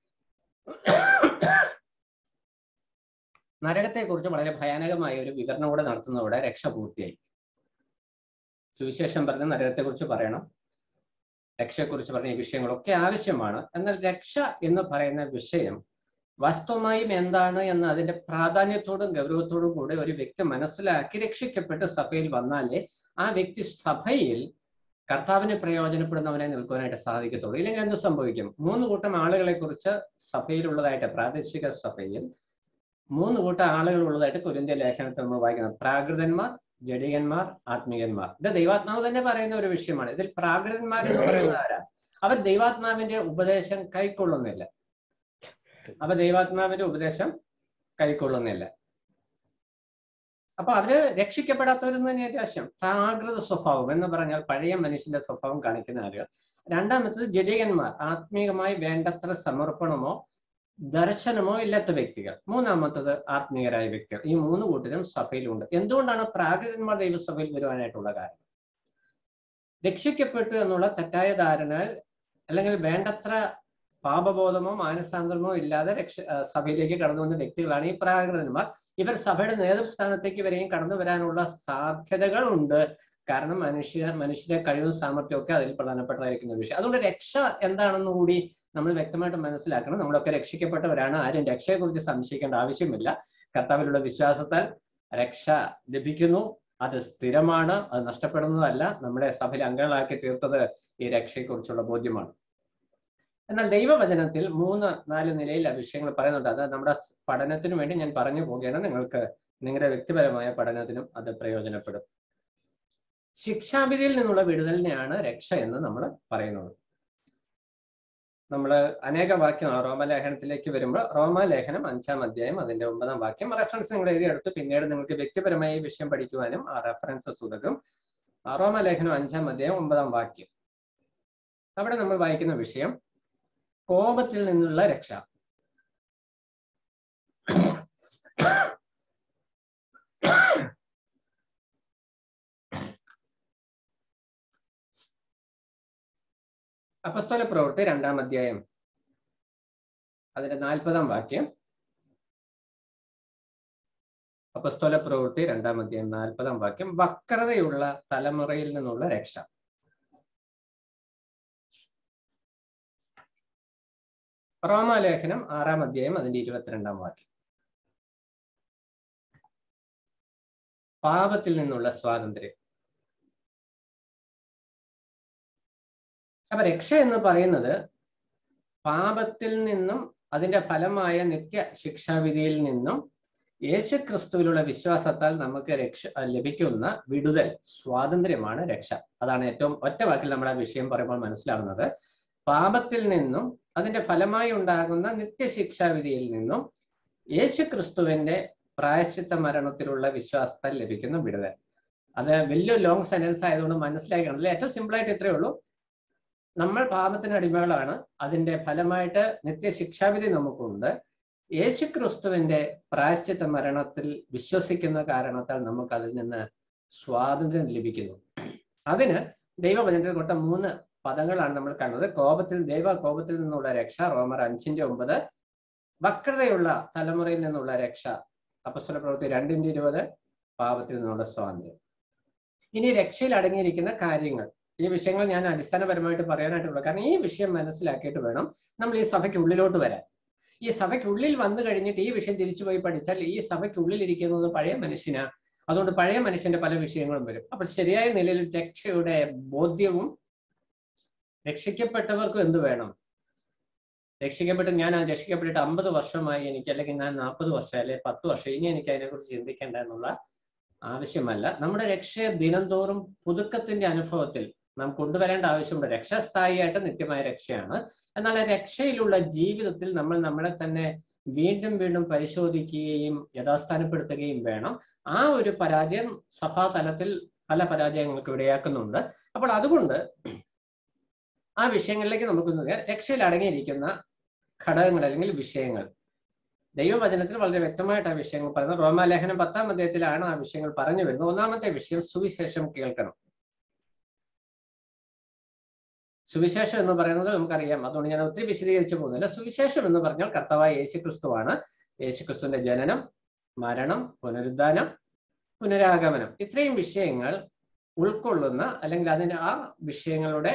നരകത്തെക്കുറിച്ച് വളരെ ഭയാനകമായ ഒരു വിവരണം കൂടെ നടത്തുന്നതോടെ രക്ഷ പൂർത്തിയായി സുവിശേഷം പറഞ്ഞ നരകത്തെക്കുറിച്ച് പറയണം രക്ഷയെക്കുറിച്ച് പറഞ്ഞ ഈ വിഷയങ്ങളൊക്കെ ആവശ്യമാണ് എന്നാൽ രക്ഷ എന്ന് പറയുന്ന വിഷയം വാസ്തവമായും എന്താണ് എന്ന് അതിന്റെ പ്രാധാന്യത്തോടും ഗൗരവത്തോടും കൂടെ ഒരു വ്യക്തി മനസ്സിലാക്കി രക്ഷിക്കപ്പെട്ട് സഭയിൽ വന്നാലേ ആ വ്യക്തി സഭയിൽ കർത്താവിന് പ്രയോജനപ്പെടുന്നവനെ നിൽക്കുവാനായിട്ട് സാധിക്കത്തുള്ളൂ ഇല്ലെങ്കിൽ എന്ത് സംഭവിക്കും മൂന്ന് കൂട്ടം ആളുകളെ കുറിച്ച് സഭയിലുള്ളതായിട്ട് പ്രാദേശിക സഭയിൽ മൂന്ന് കൂട്ടം ആളുകൾ ഉള്ളതായിട്ട് കുരിന്ത്യ ലേഖനത്തിൽ നമ്മൾ വായിക്കുന്നത് പ്രാകൃതന്മാർ ജഡികന്മാർ ആത്മീയന്മാർ ഇത് ദൈവാത്മാവ് തന്നെ പറയുന്ന ഒരു വിഷയമാണ് ഇതിൽ പ്രാകൃതന്മാർ എന്ന് പറയുന്നത് ആരാ അവർ ദൈവാത്മാവിന്റെ ഉപദേശം കൈക്കൊള്ളുന്നില്ല അപ്പൊ ദൈവാത്മാവിന്റെ ഉപദേശം കൈക്കൊള്ളുന്നില്ല അപ്പൊ അവര് രക്ഷിക്കപ്പെടാത്തവരെന്ന് തന്നെ രാഷ്യം പ്രാകൃത സ്വഭാവം എന്ന് പറഞ്ഞാൽ പഴയ മനുഷ്യന്റെ സ്വഭാവം കാണിക്കുന്ന ആളുകൾ രണ്ടാമത്തത് ജഡികന്മാർ ആത്മീയമായി വേണ്ടത്ര സമർപ്പണമോ ദർശനമോ ഇല്ലാത്ത വ്യക്തികൾ മൂന്നാമത്തത് ആത്മീയരായ വ്യക്തികൾ ഈ മൂന്ന് കൂട്ടരും സഭയിലുണ്ട് എന്തുകൊണ്ടാണ് പ്രാകൃതന്മാർ ദൈവസഭയിൽ വരുവാനായിട്ടുള്ള കാരണം രക്ഷിക്കപ്പെട്ടു എന്നുള്ള തെറ്റായ ധാരണ അല്ലെങ്കിൽ വേണ്ടത്ര പാപബോധമോ മാനസാന്തരമോ ഇല്ലാതെ രക്ഷ സഭയിലേക്ക് കടന്നു വന്ന വ്യക്തികളാണ് ഈ പ്രാകൃതന്മാർ ഇവർ സഭയുടെ നേതൃസ്ഥാനത്തേക്ക് വരെയും കടന്നു വരാനുള്ള സാധ്യതകൾ ഉണ്ട് കാരണം മനുഷ്യ മനുഷ്യരെ കഴിവും സാമർഥ്യവും ഒക്കെ അതിൽ പ്രധാനപ്പെട്ടതായിരിക്കുന്ന വിഷയം അതുകൊണ്ട് രക്ഷ എന്താണെന്ന് കൂടി നമ്മൾ വ്യക്തമായിട്ട് മനസ്സിലാക്കണം നമ്മളൊക്കെ രക്ഷിക്കപ്പെട്ടവരാണ് ആരും രക്ഷയെക്കുറിച്ച് സംശയിക്കേണ്ട ആവശ്യമില്ല കർത്താവിലുള്ള വിശ്വാസത്താൽ രക്ഷ ലഭിക്കുന്നു അത് സ്ഥിരമാണ് അത് നഷ്ടപ്പെടുന്നതല്ല നമ്മുടെ സഭയിൽ അംഗങ്ങളാക്കി തീർത്തത് ഈ രക്ഷയെക്കുറിച്ചുള്ള ബോധ്യമാണ് എന്നാൽ ദൈവവചനത്തിൽ മൂന്ന് നാല് നിലയിൽ ആ വിഷയങ്ങൾ പറയുന്നുണ്ട് അത് നമ്മുടെ പഠനത്തിനു വേണ്ടി ഞാൻ പറഞ്ഞു പോവുകയാണ് നിങ്ങൾക്ക് നിങ്ങളുടെ വ്യക്തിപരമായ പഠനത്തിനും അത് പ്രയോജനപ്പെടും ശിക്ഷാവിധിയിൽ നിന്നുള്ള വിടുതലിനെയാണ് രക്ഷ എന്ന് നമ്മൾ പറയുന്നത് നമ്മൾ അനേക വാക്യം റോമലേഖനത്തിലേക്ക് വരുമ്പോൾ റോമാലേഖനം അഞ്ചാം അധ്യായം അതിന്റെ ഒമ്പതാം വാക്യം റെഫറൻസ് നിങ്ങൾ എഴുതിയെടുത്ത് പിന്നീട് നിങ്ങൾക്ക് വ്യക്തിപരമായി ഈ വിഷയം പഠിക്കുവാനും ആ റെഫറൻസസ് ഉതകും റോമാലേഖനം അഞ്ചാം അധ്യായം ഒമ്പതാം വാക്യം അവിടെ നമ്മൾ വായിക്കുന്ന വിഷയം കോപത്തിൽ നിന്നുള്ള രക്ഷ അപസ്തോല പ്രവൃത്തി രണ്ടാം അധ്യായം അതിന്റെ നാൽപ്പതാം വാക്യം അപസ്തോല പ്രവൃത്തി രണ്ടാം അധ്യായം നാൽപ്പതാം വാക്യം വക്രതയുള്ള തലമുറയിൽ നിന്നുള്ള രക്ഷ റോമാലേഖനം ആറാം അധ്യായം അതിന്റെ ഇരുപത്തിരണ്ടാം വാക്യം പാപത്തിൽ നിന്നുള്ള സ്വാതന്ത്ര്യം അപ്പൊ രക്ഷ എന്ന് പറയുന്നത് പാപത്തിൽ നിന്നും അതിന്റെ ഫലമായ നിത്യ ശിക്ഷാവിധിയിൽ നിന്നും യേശുക്രിസ്തുവിലുള്ള വിശ്വാസത്താൽ നമുക്ക് രക്ഷ ലഭിക്കുന്ന വിടുതൽ സ്വാതന്ത്ര്യമാണ് രക്ഷ അതാണ് ഏറ്റവും ഒറ്റ വാക്കിൽ നമ്മൾ ആ വിഷയം പറയുമ്പോൾ മനസ്സിലാവുന്നത് പാപത്തിൽ നിന്നും അതിന്റെ ഫലമായി ഉണ്ടാകുന്ന നിത്യശിക്ഷാവിധിയിൽ നിന്നും യേശുക്രിസ്തുവിന്റെ പ്രായശ്ചിത്ത മരണത്തിലുള്ള വിശ്വാസത്താൽ ലഭിക്കുന്ന വിടുതൽ അത് വലിയൊരു ലോങ് സെന്റൻസ് ആയതുകൊണ്ട് മനസ്സിലാക്കണം അതിൽ ഏറ്റവും സിമ്പിൾ ആയിട്ട് ഇത്രയേ ഉള്ളൂ നമ്മൾ പാപത്തിന് അടിമകളാണ് അതിന്റെ ഫലമായിട്ട് നിത്യശിക്ഷാവിധി നമുക്കുണ്ട് യേശുക്രിസ്തുവിന്റെ പ്രായശ്ചിത്ത മരണത്തിൽ വിശ്വസിക്കുന്ന കാരണത്താൽ നമുക്ക് അതിൽ നിന്ന് സ്വാതന്ത്ര്യം ലഭിക്കുന്നു അതിന് ദൈവവചനത്തിൽ കൊട്ട മൂന്ന് പദങ്ങളാണ് നമ്മൾ കാണുന്നത് കോപത്തിൽ ദൈവ കോപത്തിൽ നിന്നുള്ള രക്ഷ റോമർ അഞ്ചിന്റെ ഒമ്പത് വക്രതയുള്ള തലമുറയിൽ നിന്നുള്ള രക്ഷ അപ്പസ്വല പ്രവൃത്തി രണ്ടിന്റെ ഇരുപത് പാപത്തിൽ നിന്നുള്ള സ്വാതന്ത്ര്യം ഇനി രക്ഷയിൽ അടങ്ങിയിരിക്കുന്ന കാര്യങ്ങൾ ഈ വിഷയങ്ങൾ ഞാൻ അടിസ്ഥാനപരമായിട്ട് പറയാനായിട്ടുള്ളൂ കാരണം ഈ വിഷയം മനസ്സിലാക്കിയിട്ട് വേണം നമ്മൾ ഈ സഭയ്ക്ക് ഉള്ളിലോട്ട് വരാൻ ഈ സഭയ്ക്കുള്ളിൽ വന്നു കഴിഞ്ഞിട്ട് ഈ വിഷയം തിരിച്ചു പോയി പഠിച്ചാൽ ഈ സഭയ്ക്കുള്ളിൽ ഇരിക്കുന്നത് പഴയ മനുഷ്യനാ അതുകൊണ്ട് പഴയ മനുഷ്യന്റെ പല വിഷയങ്ങളും വരും അപ്പൊ ശരിയായ നിലയിൽ രക്ഷയുടെ ബോധ്യവും രക്ഷിക്കപ്പെട്ടവർക്കും എന്ത് വേണം രക്ഷിക്കപ്പെട്ട് ഞാൻ ആ രക്ഷിക്കപ്പെട്ടിട്ട് അമ്പത് വർഷമായി എനിക്ക് അല്ലെങ്കിൽ ഞാൻ നാൽപ്പത് വർഷം അല്ലെങ്കിൽ പത്ത് വർഷം ഇനി എനിക്ക് അതിനെക്കുറിച്ച് ചിന്തിക്കേണ്ട എന്നുള്ള ആവശ്യമല്ല നമ്മുടെ രക്ഷയെ ദിനംതോറും പുതുക്കത്തിന്റെ അനുഭവത്തിൽ നാം കൊണ്ടുവരേണ്ട ആവശ്യമുണ്ട് രക്ഷാസ്ഥായിയായിട്ട് നിത്യമായ രക്ഷയാണ് എന്നാൽ ആ രക്ഷയിലുള്ള ജീവിതത്തിൽ നമ്മൾ നമ്മളെ തന്നെ വീണ്ടും വീണ്ടും പരിശോധിക്കുകയും യഥാസ്ഥാനപ്പെടുത്തുകയും വേണം ആ ഒരു പരാജയം സഭാതലത്തിൽ പല പരാജയങ്ങൾക്ക് ഇടയാക്കുന്നുണ്ട് അപ്പോൾ അതുകൊണ്ട് ആ വിഷയങ്ങളിലേക്ക് നമുക്ക് നോക്കിയാൽ രക്ഷയിൽ അടങ്ങിയിരിക്കുന്ന ഘടകങ്ങൾ അല്ലെങ്കിൽ വിഷയങ്ങൾ ദൈവവചനത്തിൽ വളരെ വ്യക്തമായിട്ട് ആ വിഷയങ്ങൾ പറയുന്നത് റോമാലേഖനം പത്താം അധ്യായത്തിലാണ് ആ വിഷയങ്ങൾ പറഞ്ഞു വരുന്നത് ഒന്നാമത്തെ വിഷയം സുവിശേഷം കേൾക്കണം സുവിശേഷം എന്ന് പറയുന്നത് നമുക്കറിയാം അതുകൊണ്ട് ഞാൻ ഒത്തിരി വിശദീകരിച്ചു പോകുന്നില്ല സുവിശേഷം എന്ന് പറഞ്ഞാൽ കർത്താവായ യേശുക്രിസ്തുവാണ് യേശുക്രിസ്തുവിന്റെ ജനനം മരണം പുനരുദ്ധാനം പുനരാഗമനം ഇത്രയും വിഷയങ്ങൾ ഉൾക്കൊള്ളുന്ന അല്ലെങ്കിൽ അതിന് ആ വിഷയങ്ങളുടെ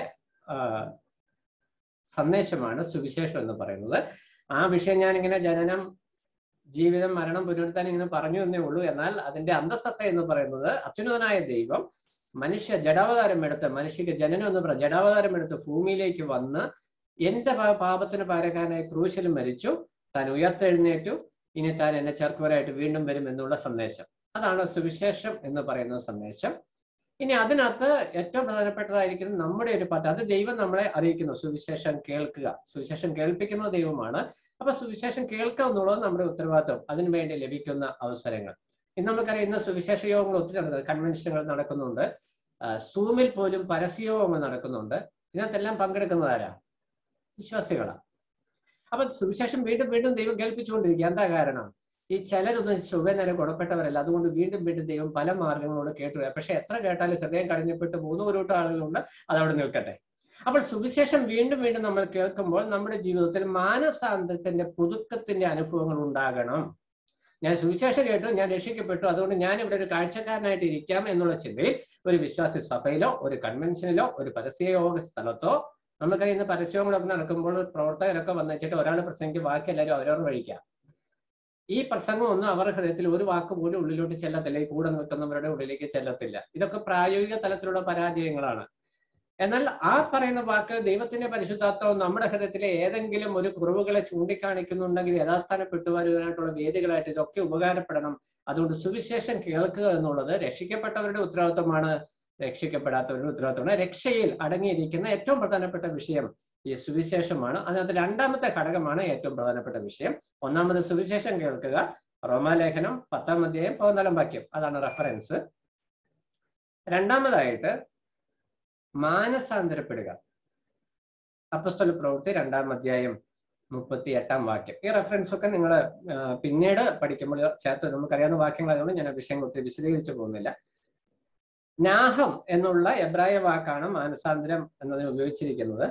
സന്ദേശമാണ് സുവിശേഷം എന്ന് പറയുന്നത് ആ വിഷയം ഞാൻ ഇങ്ങനെ ജനനം ജീവിതം മരണം പുനരുദ്ധാനം ഇങ്ങനെ പറഞ്ഞു എന്നേ ഉള്ളൂ എന്നാൽ അതിന്റെ അന്തസത്ത എന്ന് പറയുന്നത് അത്യുന്നതനായ ദൈവം മനുഷ്യ ജഡാവതാരം എടുത്ത് മനുഷ്യക്ക് ജനനം എന്ന് പറഞ്ഞ ജഡാവതാരം എടുത്ത് ഭൂമിയിലേക്ക് വന്ന് എന്റെ പാപത്തിന് പകരക്കാരനായി ക്രൂശിൽ മരിച്ചു താൻ ഉയർത്തെഴുന്നേറ്റു ഇനി താൻ എന്നെ ചേർക്കുവാനായിട്ട് വീണ്ടും വരും എന്നുള്ള സന്ദേശം അതാണ് സുവിശേഷം എന്ന് പറയുന്ന സന്ദേശം ഇനി അതിനകത്ത് ഏറ്റവും പ്രധാനപ്പെട്ടതായിരിക്കുന്നത് നമ്മുടെ ഒരു പദ്ധതി അത് ദൈവം നമ്മളെ അറിയിക്കുന്നു സുവിശേഷം കേൾക്കുക സുവിശേഷം കേൾപ്പിക്കുന്ന ദൈവമാണ് അപ്പൊ സുവിശേഷം കേൾക്കുക എന്നുള്ളത് നമ്മുടെ ഉത്തരവാദിത്വം അതിനുവേണ്ടി ലഭിക്കുന്ന അവസരങ്ങൾ ഇന്ന് നമുക്കറിയാം ഇന്ന് സുവിശേഷ യോഗങ്ങൾ ഒത്തിരി നടക്കുന്നത് കൺവെൻഷനുകൾ നടക്കുന്നുണ്ട് സൂമിൽ പോലും പരസ്യയോഗങ്ങൾ നടക്കുന്നുണ്ട് ഇതിനകത്തെല്ലാം പങ്കെടുക്കുന്നതാരാ വിശ്വാസികളാണ് അപ്പൊ സുവിശേഷം വീണ്ടും വീണ്ടും ദൈവം കേൾപ്പിച്ചുകൊണ്ടിരിക്കുക എന്താ കാരണം ഈ ചിലരൊന്നും ചൊവ്വനേരം ഗുണപ്പെട്ടവരല്ല അതുകൊണ്ട് വീണ്ടും വീണ്ടും ദൈവം പല മാർഗങ്ങളോട് കേട്ടു പക്ഷെ എത്ര കേട്ടാലും ഹൃദയം കടിഞ്ഞപ്പെട്ട് മൂന്ന് ഒരു കൂട്ടം ആളുകളുണ്ട് അതവിടെ നിൽക്കട്ടെ അപ്പോൾ സുവിശേഷം വീണ്ടും വീണ്ടും നമ്മൾ കേൾക്കുമ്പോൾ നമ്മുടെ ജീവിതത്തിൽ മാനസാന്തരത്തിന്റെ പുതുക്കത്തിന്റെ അനുഭവങ്ങൾ ഉണ്ടാകണം ഞാൻ സുവിശേഷം കേട്ടു ഞാൻ രക്ഷിക്കപ്പെട്ടു അതുകൊണ്ട് ഞാൻ ഇവിടെ ഒരു കാഴ്ചക്കാരനായിട്ട് ഇരിക്കാം എന്നുള്ള ചിന്തയിൽ ഒരു വിശ്വാസി സഭയിലോ ഒരു കൺവെൻഷനിലോ ഒരു പരസ്യയോഗ സ്ഥലത്തോ നമുക്കറിയാം ഇന്ന് പരസ്യങ്ങളൊക്കെ നടക്കുമ്പോൾ പ്രവർത്തകരൊക്കെ വന്നിട്ട് ഒരാൾ പ്രസംഗിക്കും ബാക്കി എല്ലാവരും അവരവർ വഴിക്കാം ഈ പ്രസംഗം ഒന്നും അവരുടെ ഹൃദയത്തിൽ ഒരു വാക്ക് പോലും ഉള്ളിലോട്ട് ചെല്ലത്തില്ല ഈ കൂടെ നിൽക്കുന്നവരുടെ ഉള്ളിലേക്ക് ചെല്ലത്തില്ല ഇതൊക്കെ പ്രായോഗിക തലത്തിലുള്ള പരാജയങ്ങളാണ് എന്നാൽ ആ പറയുന്ന വാക്ക് ദൈവത്തിന്റെ പരിശുദ്ധാത്വം നമ്മുടെ ഹൃദയത്തിലെ ഏതെങ്കിലും ഒരു കുറവുകളെ ചൂണ്ടിക്കാണിക്കുന്നുണ്ടെങ്കിൽ യഥാസ്ഥാനപ്പെട്ടു വരുവാനായിട്ടുള്ള വേദികളായിട്ട് ഇതൊക്കെ ഉപകാരപ്പെടണം അതുകൊണ്ട് സുവിശേഷം കേൾക്കുക എന്നുള്ളത് രക്ഷിക്കപ്പെട്ടവരുടെ ഉത്തരവാദിത്വമാണ് രക്ഷിക്കപ്പെടാത്തവരുടെ ഉത്തരവാദിത്വമാണ് രക്ഷയിൽ അടങ്ങിയിരിക്കുന്ന ഏറ്റവും പ്രധാനപ്പെട്ട വിഷയം ഈ സുവിശേഷമാണ് അതിനകത്ത് രണ്ടാമത്തെ ഘടകമാണ് ഏറ്റവും പ്രധാനപ്പെട്ട വിഷയം ഒന്നാമത് സുവിശേഷം കേൾക്കുക റോമാലേഖനം പത്താം അധ്യായം പതിനാലാം വാക്യം അതാണ് റെഫറൻസ് രണ്ടാമതായിട്ട് മാനസാന്തരപ്പെടുക അപ്പസ്തല പ്രവൃത്തി രണ്ടാം അധ്യായം മുപ്പത്തി എട്ടാം വാക്യം ഈ റെഫറൻസ് ഒക്കെ നിങ്ങൾ പിന്നീട് പഠിക്കുമ്പോൾ ചേർത്ത് നമുക്കറിയാവുന്ന വാക്യങ്ങളായതുകൊണ്ട് ഞാൻ ആ വിഷയങ്ങൾ ഒത്തിരി വിശദീകരിച്ചു പോകുന്നില്ല നാഹം എന്നുള്ള എബ്രായ വാക്കാണ് മാനസാന്തരം എന്നതിന് ഉപയോഗിച്ചിരിക്കുന്നത്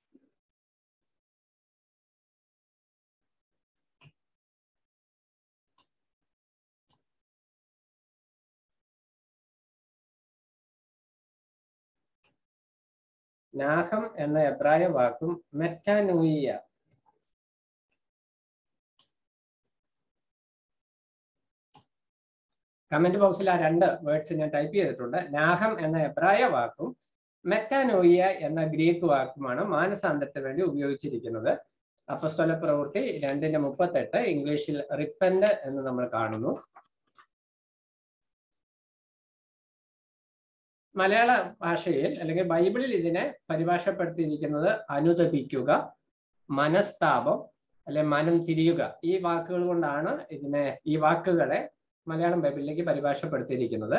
നാഹം എന്ന എബ്രായ വാക്കും മെറ്റാനൂയിയ കമന്റ് ബോക്സിൽ ആ രണ്ട് വേർഡ്സ് ഞാൻ ടൈപ്പ് ചെയ്തിട്ടുണ്ട് നാഹം എന്ന എബ്രായ വാക്കും മെറ്റാനോയിയ എന്ന ഗ്രീക്ക് വാക്കുമാണ് മാനസാന്തരത്തിന് വേണ്ടി ഉപയോഗിച്ചിരിക്കുന്നത് അപ്പസ്തോല പ്രവൃത്തി രണ്ടിന്റെ മുപ്പത്തെട്ട് ഇംഗ്ലീഷിൽ റിപ്പന്റ് എന്ന് നമ്മൾ കാണുന്നു മലയാള ഭാഷയിൽ അല്ലെങ്കിൽ ബൈബിളിൽ ഇതിനെ പരിഭാഷപ്പെടുത്തിയിരിക്കുന്നത് അനുദപിക്കുക മനസ്താപം അല്ലെ മനം തിരിയുക ഈ വാക്കുകൾ കൊണ്ടാണ് ഇതിനെ ഈ വാക്കുകളെ മലയാളം ബൈബിളിലേക്ക് പരിഭാഷപ്പെടുത്തിയിരിക്കുന്നത്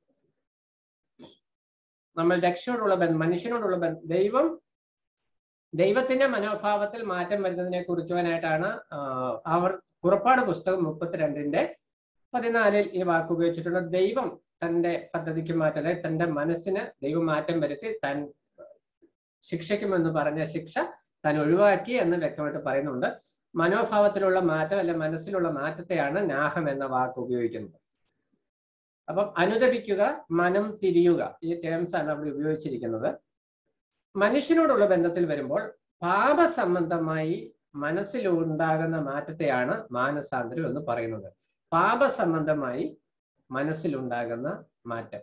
നമ്മൾ രക്ഷയോടുള്ള ബന്ധം മനുഷ്യനോടുള്ള ബന്ധം ദൈവം ദൈവത്തിന്റെ മനോഭാവത്തിൽ മാറ്റം വരുന്നതിനെ കുറിക്കുവാനായിട്ടാണ് അവർ പുറപ്പാട് പുസ്തകം മുപ്പത്തിരണ്ടിന്റെ പതിനാലിൽ ഈ വാക്ക് ഉപയോഗിച്ചിട്ടുള്ള ദൈവം തന്റെ പദ്ധതിക്ക് മാറ്റം അതായത് തന്റെ മനസ്സിന് ദൈവം മാറ്റം വരുത്തി താൻ ശിക്ഷിക്കുമെന്ന് പറഞ്ഞ ശിക്ഷ താൻ ഒഴിവാക്കി എന്ന് വ്യക്തമായിട്ട് പറയുന്നുണ്ട് മനോഭാവത്തിലുള്ള മാറ്റം അല്ലെ മനസ്സിലുള്ള മാറ്റത്തെയാണ് നാഹം എന്ന വാക്ക് ഉപയോഗിക്കുന്നത് അപ്പം അനുദപിക്കുക മനം തിരിയുക ഈ ടേംസ് ആണ് അവിടെ ഉപയോഗിച്ചിരിക്കുന്നത് മനുഷ്യനോടുള്ള ബന്ധത്തിൽ വരുമ്പോൾ പാപസംബന്ധമായി മനസ്സിലുണ്ടാകുന്ന മാറ്റത്തെയാണ് മാനസാന്തരം എന്ന് പറയുന്നത് പാപസംബന്ധമായി മനസ്സിലുണ്ടാകുന്ന മാറ്റം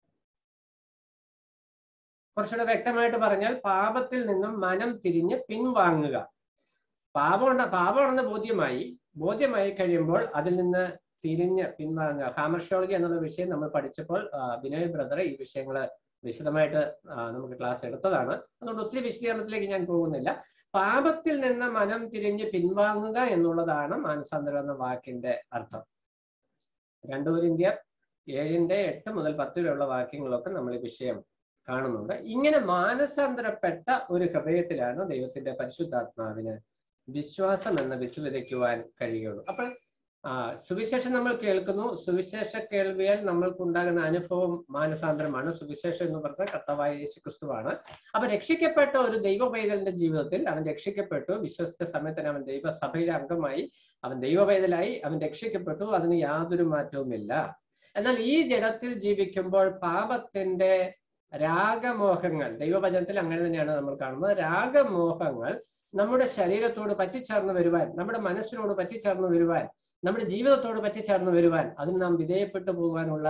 കുറച്ചുകൂടെ വ്യക്തമായിട്ട് പറഞ്ഞാൽ പാപത്തിൽ നിന്നും മനം തിരിഞ്ഞ് പിൻവാങ്ങുക പാപമുണ്ട പാപമാണെന്ന് ബോധ്യമായി ബോധ്യമായി കഴിയുമ്പോൾ അതിൽ നിന്ന് തിരിഞ്ഞ് പിൻവാങ്ങുക ഹാമർഷോളജി എന്നുള്ള വിഷയം നമ്മൾ പഠിച്ചപ്പോൾ ആ, ബിനോയ് ബ്രദർ ഈ വിഷയങ്ങൾ വിശദമായിട്ട് ആ, നമുക്ക് ക്ലാസ് എടുത്തതാണ് അതുകൊണ്ട് ഒത്തിരി വിശദീകരണത്തിലേക്ക് ഞാൻ പോകുന്നില്ല പാപത്തിൽ നിന്ന് മനം തിരിഞ്ഞ് പിൻവാങ്ങുക എന്നുള്ളതാണ് മാനസാന്തരം എന്ന വാക്കിന്റെ അർത്ഥം രണ്ടൂരിന്ത്യ ഏഴിന്റെ എട്ട് മുതൽ പത്ത് വരെയുള്ള വാക്യങ്ങളൊക്കെ നമ്മൾ ഈ വിഷയം കാണുന്നുണ്ട് ഇങ്ങനെ മാനസാന്തരപ്പെട്ട ഒരു ഹൃദയത്തിലാണ് ദൈവത്തിന്റെ പരിശുദ്ധാത്മാവിന് വിശ്വാസം എന്ന വിത്ത് വിതയ്ക്കുവാൻ കഴിയുള്ളൂ അപ്പോൾ ആ സുവിശേഷം നമ്മൾ കേൾക്കുന്നു സുവിശേഷ കേൾവിയാൽ നമ്മൾക്കുണ്ടാകുന്ന അനുഭവം മാനസാന്തരമാണ് സുവിശേഷം എന്ന് പറഞ്ഞാൽ കർത്താവായ യേശു ക്രിസ്തുവാണ് അപ്പൊ രക്ഷിക്കപ്പെട്ട ഒരു ദൈവ പൈതലിന്റെ ജീവിതത്തിൽ അവൻ രക്ഷിക്കപ്പെട്ടു വിശ്വസ്ത സമയത്തിന് അവൻ ദൈവസഭയിലെ അംഗമായി അവൻ ദൈവ പൈതലായി അവൻ രക്ഷിക്കപ്പെട്ടു അതിന് യാതൊരു മാറ്റവുമില്ല എന്നാൽ ഈ ജഡത്തിൽ ജീവിക്കുമ്പോൾ പാപത്തിന്റെ രാഗമോഹങ്ങൾ ദൈവവചനത്തിൽ അങ്ങനെ തന്നെയാണ് നമ്മൾ കാണുന്നത് രാഗമോഹങ്ങൾ നമ്മുടെ ശരീരത്തോട് പറ്റിച്ചേർന്ന് വരുവാൻ നമ്മുടെ മനസ്സിനോട് പറ്റിച്ചേർന്ന് വരുവാൻ നമ്മുടെ ജീവിതത്തോട് പറ്റിച്ചേർന്ന് വരുവാൻ അതിന് നാം വിധേയപ്പെട്ടു പോകാനുള്ള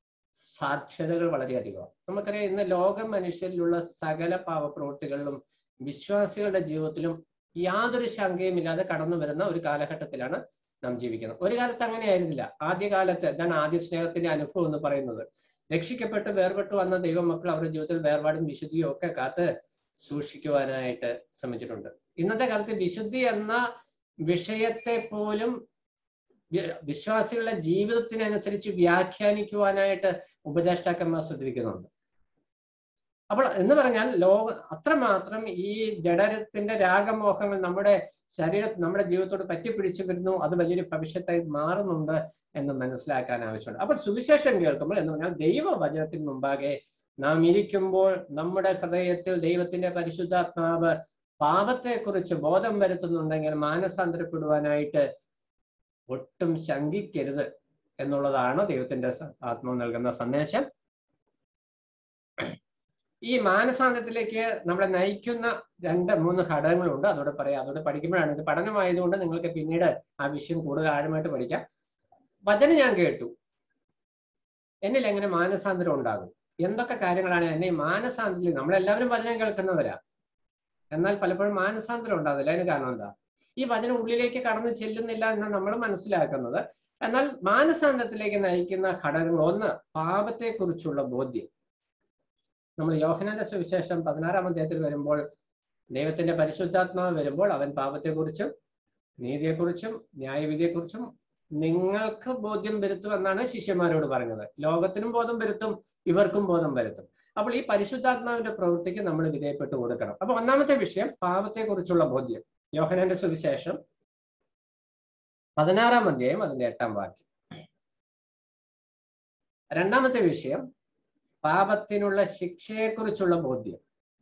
സാധ്യതകൾ വളരെയധികം നമുക്കറിയാം ഇന്ന് ലോകം മനുഷ്യരിലുള്ള സകല പാവപ്രവൃത്തികളിലും വിശ്വാസികളുടെ ജീവിതത്തിലും യാതൊരു ശങ്കയുമില്ലാതെ കടന്നു വരുന്ന ഒരു കാലഘട്ടത്തിലാണ് നാം ജീവിക്കുന്നത് ഒരു കാലത്ത് അങ്ങനെയായിരുന്നില്ല ആദ്യകാലത്ത് എന്താണ് ആദ്യ സ്നേഹത്തിന്റെ അനുഭവം എന്ന് പറയുന്നത് രക്ഷിക്കപ്പെട്ട് വേർപെട്ട് വന്ന ദൈവമക്കൾ അവരുടെ ജീവിതത്തിൽ വേർപാടും വിശുദ്ധിയും ഒക്കെ കാത്ത് സൂക്ഷിക്കുവാനായിട്ട് ശ്രമിച്ചിട്ടുണ്ട് ഇന്നത്തെ കാലത്ത് വിശുദ്ധി എന്ന വിഷയത്തെ പോലും വി- വിശ്വാസികളുടെ ജീവിതത്തിനനുസരിച്ച് വ്യാഖ്യാനിക്കുവാനായിട്ട് ഉപദേഷ്ടാക്കന്മാർ ശ്രദ്ധിക്കുന്നുണ്ട് അപ്പോൾ എന്ന് പറഞ്ഞാൽ ലോക അത്രമാത്രം ഈ ജഡരത്തിന്റെ രാഗമോഹങ്ങൾ നമ്മുടെ ശരീര നമ്മുടെ ജീവിതത്തോട് പറ്റിപ്പിടിച്ചു വരുന്നു അത് വലിയൊരു ഭവിഷ്യത്തായി മാറുന്നുണ്ട് എന്ന് മനസ്സിലാക്കാൻ ആവശ്യമുണ്ട് അപ്പോൾ സുവിശേഷം കേൾക്കുമ്പോൾ എന്ന് പറഞ്ഞാൽ ദൈവവചനത്തിന് മുമ്പാകെ നാം ഇരിക്കുമ്പോൾ നമ്മുടെ ഹൃദയത്തിൽ ദൈവത്തിന്റെ പരിശുദ്ധാത്മാവ് പാപത്തെക്കുറിച്ച് ബോധം വരുത്തുന്നുണ്ടെങ്കിൽ മാനസാന്തരപ്പെടുവാനായിട്ട് ഒട്ടും ശങ്കിക്കരുത് എന്നുള്ളതാണ് ദൈവത്തിന്റെ സ- ആത്മാവ് നൽകുന്ന സന്ദേശം ഈ മാനസാന്തരത്തിലേക്ക് നമ്മളെ നയിക്കുന്ന രണ്ട് മൂന്ന് ഘടകങ്ങളുണ്ട് അതോടെ പറയാം അതോടെ പഠിക്കുമ്പോഴാണ് ഇത് പഠനമായതുകൊണ്ട് നിങ്ങൾക്ക് പിന്നീട് ആ വിഷയം കൂടുതൽ ആഴമായിട്ട് പഠിക്കാം വചനം ഞാൻ കേട്ടു എന്നിൽ എങ്ങനെ മാനസാന്തരം ഉണ്ടാകും എന്തൊക്കെ കാര്യങ്ങളാണ് എന്നെ ഈ മാനസാന്തരത്തിൽ നമ്മളെല്ലാവരും വചനം കേൾക്കുന്നവരാ എന്നാൽ പലപ്പോഴും മാനസാന്തരം ഉണ്ടാകുന്നില്ല അതിന് കാരണം എന്താ ഈ വചനം ഉള്ളിലേക്ക് കടന്നു ചെല്ലുന്നില്ല എന്നാണ് നമ്മൾ മനസ്സിലാക്കുന്നത് എന്നാൽ മാനസാന്തരത്തിലേക്ക് നയിക്കുന്ന ഘടകങ്ങൾ ഒന്ന് പാപത്തെക്കുറിച്ചുള്ള ബോധ്യം നമ്മൾ യോഹനാന്റെ സുവിശേഷം പതിനാറാം അധ്യായത്തിൽ വരുമ്പോൾ ദൈവത്തിന്റെ പരിശുദ്ധാത്മാവ് വരുമ്പോൾ അവൻ പാപത്തെക്കുറിച്ചും നീതിയെക്കുറിച്ചും ന്യായവിധിയെക്കുറിച്ചും നിങ്ങൾക്ക് ബോധ്യം വരുത്തും എന്നാണ് ശിഷ്യന്മാരോട് പറഞ്ഞത് ലോകത്തിനും ബോധം വരുത്തും ഇവർക്കും ബോധം വരുത്തും അപ്പോൾ ഈ പരിശുദ്ധാത്മാവിന്റെ പ്രവൃത്തിക്ക് നമ്മൾ വിധേയപ്പെട്ട് കൊടുക്കണം അപ്പൊ ഒന്നാമത്തെ വിഷയം പാപത്തെക്കുറിച്ചുള്ള ബോധ്യം യോഹനാന്റെ സുവിശേഷം പതിനാറാം അധ്യായം അതിന്റെ എട്ടാം വാക്യം രണ്ടാമത്തെ വിഷയം പാപത്തിനുള്ള ശിക്ഷയെക്കുറിച്ചുള്ള ബോധ്യം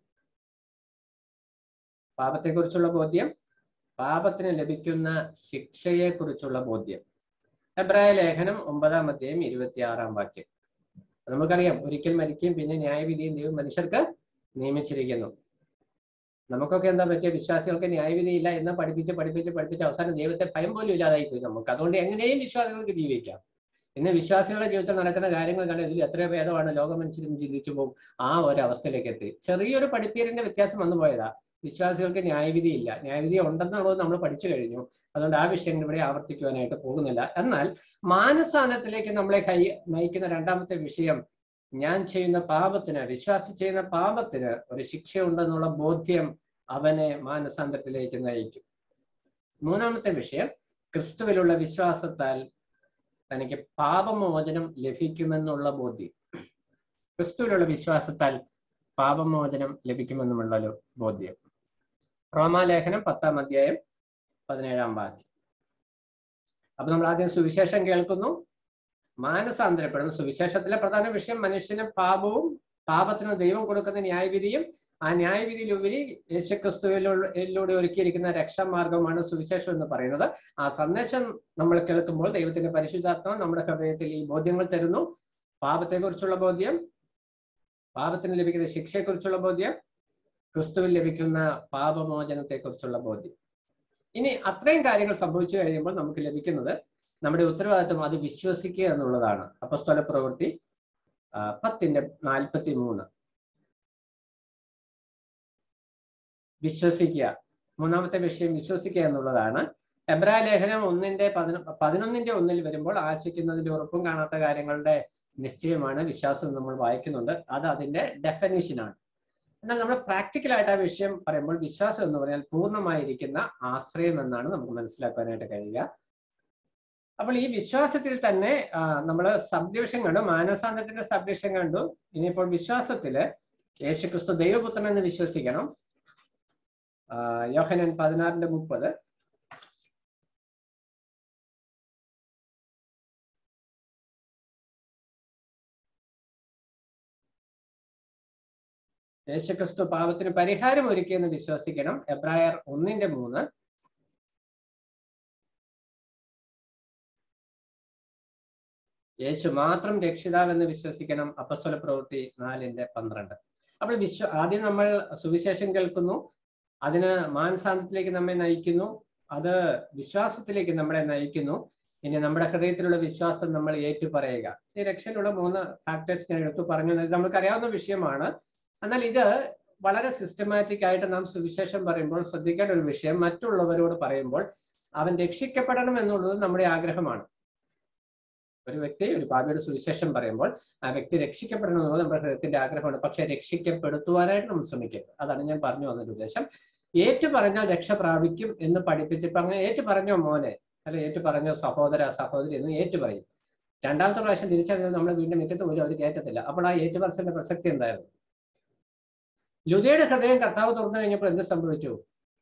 പാപത്തെക്കുറിച്ചുള്ള ബോധ്യം പാപത്തിന് ലഭിക്കുന്ന ശിക്ഷയെക്കുറിച്ചുള്ള ബോധ്യം എബ്രായ ലേഖനം ഒമ്പതാം അധ്യായം ഇരുപത്തിയാറാം വാക്യം നമുക്കറിയാം ഒരിക്കൽ മരിക്കുകയും പിന്നെ ന്യായവിധിയും ദൈവം മനുഷ്യർക്ക് നിയമിച്ചിരിക്കുന്നു നമുക്കൊക്കെ എന്താ പറ്റിയ വിശ്വാസികൾക്ക് ന്യായവിധിയില്ല എന്ന് പഠിപ്പിച്ച് പഠിപ്പിച്ച് പഠിപ്പിച്ച് അവസാനം ദൈവത്തെ ഭയം പോലും ഇല്ലാതായി പോയി നമുക്ക് അതുകൊണ്ട് എങ്ങനെയും വിശ്വാസികൾക്ക് ജീവിക്കാം ഇന്ന് വിശ്വാസികളുടെ ജീവിതത്തിൽ നടക്കുന്ന കാര്യങ്ങൾ കണ്ട് ഇതിൽ എത്രയോ ഭേദമാണ് ലോക മനുഷ്യരും ചിന്തിച്ചു പോകും ആ ഒരു അവസ്ഥയിലേക്ക് എത്തി ചെറിയൊരു പഠിപ്പീരിന്റെ വ്യത്യാസം വന്നു പോയതാ വിശ്വാസികൾക്ക് ന്യായവിധി ഇല്ല ന്യായവിധി ഉണ്ടെന്നുള്ളത് നമ്മൾ പഠിച്ചു കഴിഞ്ഞു അതുകൊണ്ട് ആ വിഷയങ്ങൾ ഇവിടെ ആവർത്തിക്കുവാനായിട്ട് പോകുന്നില്ല എന്നാൽ മാനസാന്തരത്തിലേക്ക് നമ്മളെ കൈ നയിക്കുന്ന രണ്ടാമത്തെ വിഷയം ഞാൻ ചെയ്യുന്ന പാപത്തിന് വിശ്വാസി ചെയ്യുന്ന പാപത്തിന് ഒരു ശിക്ഷയുണ്ടെന്നുള്ള ബോധ്യം അവനെ മാനസാന്തരത്തിലേക്ക് നയിക്കും മൂന്നാമത്തെ വിഷയം ക്രിസ്തുവിലുള്ള വിശ്വാസത്താൽ തനിക്ക് പാപമോചനം ലഭിക്കുമെന്നുള്ള ബോധ്യം ക്രിസ്തുവിലുള്ള വിശ്വാസത്താൽ പാപമോചനം ലഭിക്കുമെന്നുമുള്ള ഒരു ബോധ്യം റോമാലേഖനം പത്താം അധ്യായം പതിനേഴാം വാക്യം അപ്പൊ നമ്മൾ ആദ്യം സുവിശേഷം കേൾക്കുന്നു മാനസാന്തരപ്പെടുന്നു സുവിശേഷത്തിലെ പ്രധാന വിഷയം മനുഷ്യന് പാപവും പാപത്തിന് ദൈവം കൊടുക്കുന്ന ന്യായവിധിയും ആ ന്യായവിധിയിലുപരി യേശുക്രിസ്തുവിലൂടെ ഒരുക്കിയിരിക്കുന്ന രക്ഷാമാർഗമാണ് സുവിശേഷം എന്ന് പറയുന്നത് ആ സന്ദേശം നമ്മൾ കേൾക്കുമ്പോൾ ദൈവത്തിന്റെ പരിശുദ്ധാത്മാവ് നമ്മുടെ ഹൃദയത്തിൽ ഈ ബോധ്യങ്ങൾ തരുന്നു പാപത്തെക്കുറിച്ചുള്ള ബോധ്യം പാപത്തിന് ലഭിക്കുന്ന ശിക്ഷയെക്കുറിച്ചുള്ള ബോധ്യം ക്രിസ്തുവിൽ ലഭിക്കുന്ന പാപമോചനത്തെക്കുറിച്ചുള്ള ബോധ്യം ഇനി അത്രയും കാര്യങ്ങൾ സംഭവിച്ചു കഴിയുമ്പോൾ നമുക്ക് ലഭിക്കുന്നത് നമ്മുടെ ഉത്തരവാദിത്വം അത് വിശ്വസിക്കുക എന്നുള്ളതാണ് അപ്പസ്തല പ്രവൃത്തി ആ, പത്തിന്റെ നാൽപ്പത്തി മൂന്ന് വിശ്വസിക്കുക മൂന്നാമത്തെ വിഷയം വിശ്വസിക്കുക എന്നുള്ളതാണ് എബ്രായ ലേഖനം ഒന്നിന്റെ പതിന പതിനൊന്നിന്റെ ഒന്നിൽ വരുമ്പോൾ ആശിക്കുന്നതിന്റെ ഉറപ്പും കാണാത്ത കാര്യങ്ങളുടെ നിശ്ചയമാണ് വിശ്വാസം എന്ന് നമ്മൾ വായിക്കുന്നുണ്ട് അത് അതിന്റെ ഡെഫിനിഷനാണ് എന്നാൽ നമ്മൾ പ്രാക്ടിക്കലായിട്ട് ആ വിഷയം പറയുമ്പോൾ വിശ്വാസം എന്ന് പറഞ്ഞാൽ പൂർണ്ണമായിരിക്കുന്ന ആശ്രയം എന്നാണ് നമുക്ക് മനസ്സിലാക്കാനായിട്ട് കഴിയുക അപ്പോൾ ഈ വിശ്വാസത്തിൽ തന്നെ നമ്മൾ സബ്ഡിവിഷൻ കണ്ടു മാനസാന്തരത്തിന്റെ സബ്ഡിവിഷൻ കണ്ടു ഇനിയിപ്പോൾ വിശ്വാസത്തില് യേശുക്രിസ്തു ദൈവപുത്രൻ എന്ന് വിശ്വസിക്കണം ആ, യോഹനൻ പതിനാറിന്റെ മുപ്പത് യേശുക്രിസ്തു പാപത്തിന് പരിഹാരം ഒരുക്കിയെന്ന് വിശ്വസിക്കണം എബ്രായർ ഒന്നിന്റെ മൂന്ന് യേശു മാത്രം രക്ഷിതാവെന്ന് വിശ്വസിക്കണം അപ്പസ്തല പ്രവൃത്തി നാലിന്റെ പന്ത്രണ്ട് അപ്പോൾ വിശ്വ ആദ്യം നമ്മൾ സുവിശേഷം കേൾക്കുന്നു അതിന് മാനസാന്തത്തിലേക്ക് നമ്മെ നയിക്കുന്നു അത് വിശ്വാസത്തിലേക്ക് നമ്മളെ നയിക്കുന്നു ഇനി നമ്മുടെ ഹൃദയത്തിലുള്ള വിശ്വാസം നമ്മൾ ഏറ്റുപറയുക ഈ രക്ഷയിലുള്ള മൂന്ന് ഫാക്ടേഴ്സ് ഞാൻ എടുത്തു പറഞ്ഞു ഇത് നമുക്കറിയാവുന്ന വിഷയമാണ് എന്നാൽ ഇത് വളരെ സിസ്റ്റമാറ്റിക് ആയിട്ട് നാം സുവിശേഷം പറയുമ്പോൾ ശ്രദ്ധിക്കേണ്ട ഒരു വിഷയം മറ്റുള്ളവരോട് പറയുമ്പോൾ അവൻ രക്ഷിക്കപ്പെടണം എന്നുള്ളത് നമ്മുടെ ആഗ്രഹമാണ് ഒരു വ്യക്തി ഒരു പാപിയുടെ സുവിശേഷം പറയുമ്പോൾ ആ വ്യക്തി രക്ഷിക്കപ്പെടണം എന്നുള്ളത് നമ്മുടെ ഹൃദയത്തിന്റെ ആഗ്രഹമാണ് പക്ഷെ രക്ഷിക്കപ്പെടുത്തുവാനായിട്ട് നമ്മൾ ശ്രമിക്കരുത് അതാണ് ഞാൻ പറഞ്ഞു വന്നൊരു ഉദ്ദേശം ഏറ്റു പറഞ്ഞാൽ രക്ഷ പ്രാപിക്കും എന്ന് പഠിപ്പിച്ചപ്പോ അങ്ങനെ ഏറ്റു പറഞ്ഞോ മോനെ അല്ലെ ഏറ്റു പറഞ്ഞോ സഹോദര സഹോദരി എന്ന് ഏറ്റു പറയും രണ്ടാമത്തെ പ്രാവശ്യം തിരിച്ചറിഞ്ഞത് നമ്മൾ വീണ്ടും മുറ്റത്ത് പോലും അവർ കയറ്റത്തില്ല അപ്പോൾ ആ ഏറ്റുപറച്ചിലിന്റെ പ്രസക്തി എന്തായിരുന്നു ലുതയുടെ ഹൃദയം കർത്താവ് തുറന്നു കഴിഞ്ഞപ്പോൾ എന്ത് സംഭവിച്ചു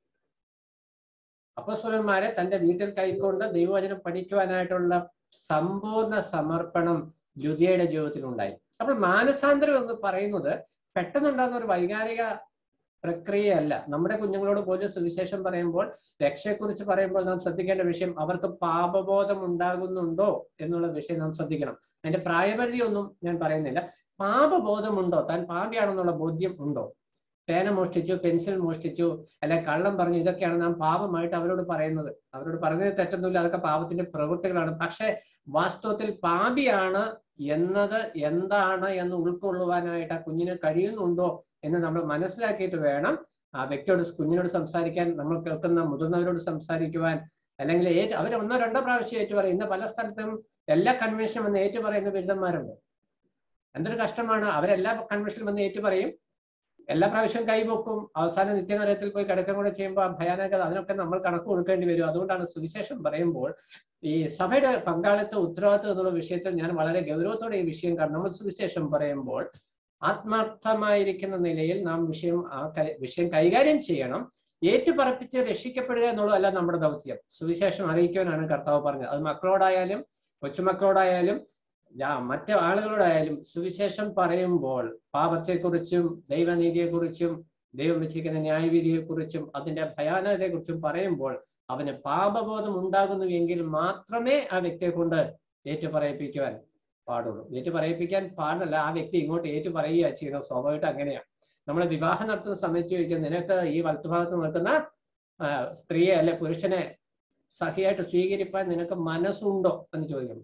അപ്പസ്വരന്മാരെ തന്റെ വീട്ടിൽ കൈക്കൊണ്ട് ദൈവവചനം പഠിക്കുവാനായിട്ടുള്ള സമ്പൂർണ്ണ സമർപ്പണം ലുതിയയുടെ ജീവിതത്തിൽ ഉണ്ടായി അപ്പോൾ മാനസാന്തരം എന്ന് പറയുന്നത് പെട്ടെന്നുണ്ടാകുന്ന ഒരു വൈകാരിക പ്രക്രിയയല്ല നമ്മുടെ കുഞ്ഞുങ്ങളോട് പോലും സുവിശേഷം പറയുമ്പോൾ രക്ഷയെക്കുറിച്ച് പറയുമ്പോൾ നാം ശ്രദ്ധിക്കേണ്ട വിഷയം അവർക്ക് പാപബോധം ഉണ്ടാകുന്നുണ്ടോ എന്നുള്ള വിഷയം നാം ശ്രദ്ധിക്കണം അതിന്റെ പ്രായപരിധി ഒന്നും ഞാൻ പറയുന്നില്ല പാപബോധമുണ്ടോ താൻ പാപിയാണെന്നുള്ള ബോധ്യം ഉണ്ടോ പേന മോഷ്ടിച്ചു പെൻസിൽ മോഷ്ടിച്ചു അല്ലെ കള്ളം പറഞ്ഞു ഇതൊക്കെയാണ് നാം പാപമായിട്ട് അവരോട് പറയുന്നത് അവരോട് പറയുന്നത് തെറ്റൊന്നുമില്ല അതൊക്കെ പാപത്തിന്റെ പ്രവൃത്തികളാണ് പക്ഷെ വാസ്തവത്തിൽ പാപിയാണ് എന്നത് എന്താണ് എന്ന് ഉൾക്കൊള്ളുവാനായിട്ട് ആ കുഞ്ഞിന് കഴിയുന്നുണ്ടോ എന്ന് നമ്മൾ മനസ്സിലാക്കിയിട്ട് വേണം ആ വ്യക്തിയോട് കുഞ്ഞിനോട് സംസാരിക്കാൻ നമ്മൾ കേൾക്കുന്ന മുതിർന്നവരോട് സംസാരിക്കുവാൻ അല്ലെങ്കിൽ ഏറ്റ് അവർ ഒന്നോ രണ്ടോ പ്രാവശ്യം ഏറ്റു പറയും ഇന്ന് പല സ്ഥലത്തും എല്ലാ കൺവെൻഷനും വന്ന് ഏറ്റു പറയുന്ന ബിരുദന്മാരുണ്ട് എന്തൊരു കഷ്ടമാണ് അവരെല്ലാ കൺവെൻഷനും വന്ന് ഏറ്റു പറയും എല്ലാ പ്രാവശ്യവും കൈപൊക്കും അവസാനം നിത്യനരത്തിൽ പോയി കിടക്കം കൂടെ ചെയ്യുമ്പോൾ ആ ഭയാനകത അതിനൊക്കെ നമ്മൾ കണക്ക് കൊടുക്കേണ്ടി വരും അതുകൊണ്ടാണ് സുവിശേഷം പറയുമ്പോൾ ഈ സഭയുടെ പങ്കാളിത്ത ഉത്തരവാദിത്വം എന്നുള്ള വിഷയത്തിൽ ഞാൻ വളരെ ഗൗരവത്തോടെ ഈ വിഷയം കാണും നമ്മൾ സുവിശേഷം പറയുമ്പോൾ ആത്മാർത്ഥമായിരിക്കുന്ന നിലയിൽ നാം വിഷയം ആ കൈ- വിഷയം കൈകാര്യം ചെയ്യണം ഏറ്റുപറപ്പിച്ച് രക്ഷിക്കപ്പെടുക എന്നുള്ളതല്ല നമ്മുടെ ദൗത്യം സുവിശേഷം അറിയിക്കുവാനാണ് കർത്താവ് പറഞ്ഞത് അത് മക്കളോടായാലും കൊച്ചുമക്കളോടായാലും ജാ- മറ്റ് ആളുകളോടായാലും സുവിശേഷം പറയുമ്പോൾ പാപത്തെക്കുറിച്ചും ദൈവനീതിയെക്കുറിച്ചും ദൈവം വെച്ചിരിക്കുന്ന ന്യായവിധിയെക്കുറിച്ചും അതിന്റെ ഭയാനകതയെക്കുറിച്ചും പറയുമ്പോൾ അവന് പാപബോധം ഉണ്ടാകുന്നുവെങ്കിൽ മാത്രമേ ആ വ്യക്തിയെ കൊണ്ട് ഏറ്റുപറയിപ്പിക്കുവാൻ പാടുള്ളൂ ഏറ്റു പറയിപ്പിക്കാൻ പാടില്ല ആ വ്യക്തി ഇങ്ങോട്ട് ഏറ്റു പറയുക ചെയ്യുന്നത് സ്വാഭാവികമായിട്ട് അങ്ങനെയാണ് നമ്മൾ വിവാഹം നടത്തുന്ന സമയത്ത് ചോദിക്കും നിനക്ക് ഈ വലത്തുഭാഗത്ത് നിൽക്കുന്ന ആ, സ്ത്രീയെ അല്ലെ പുരുഷനെ സഹിയായിട്ട് സ്വീകരിപ്പാൻ നിനക്ക് മനസ്സുണ്ടോ എന്ന് ചോദിക്കണം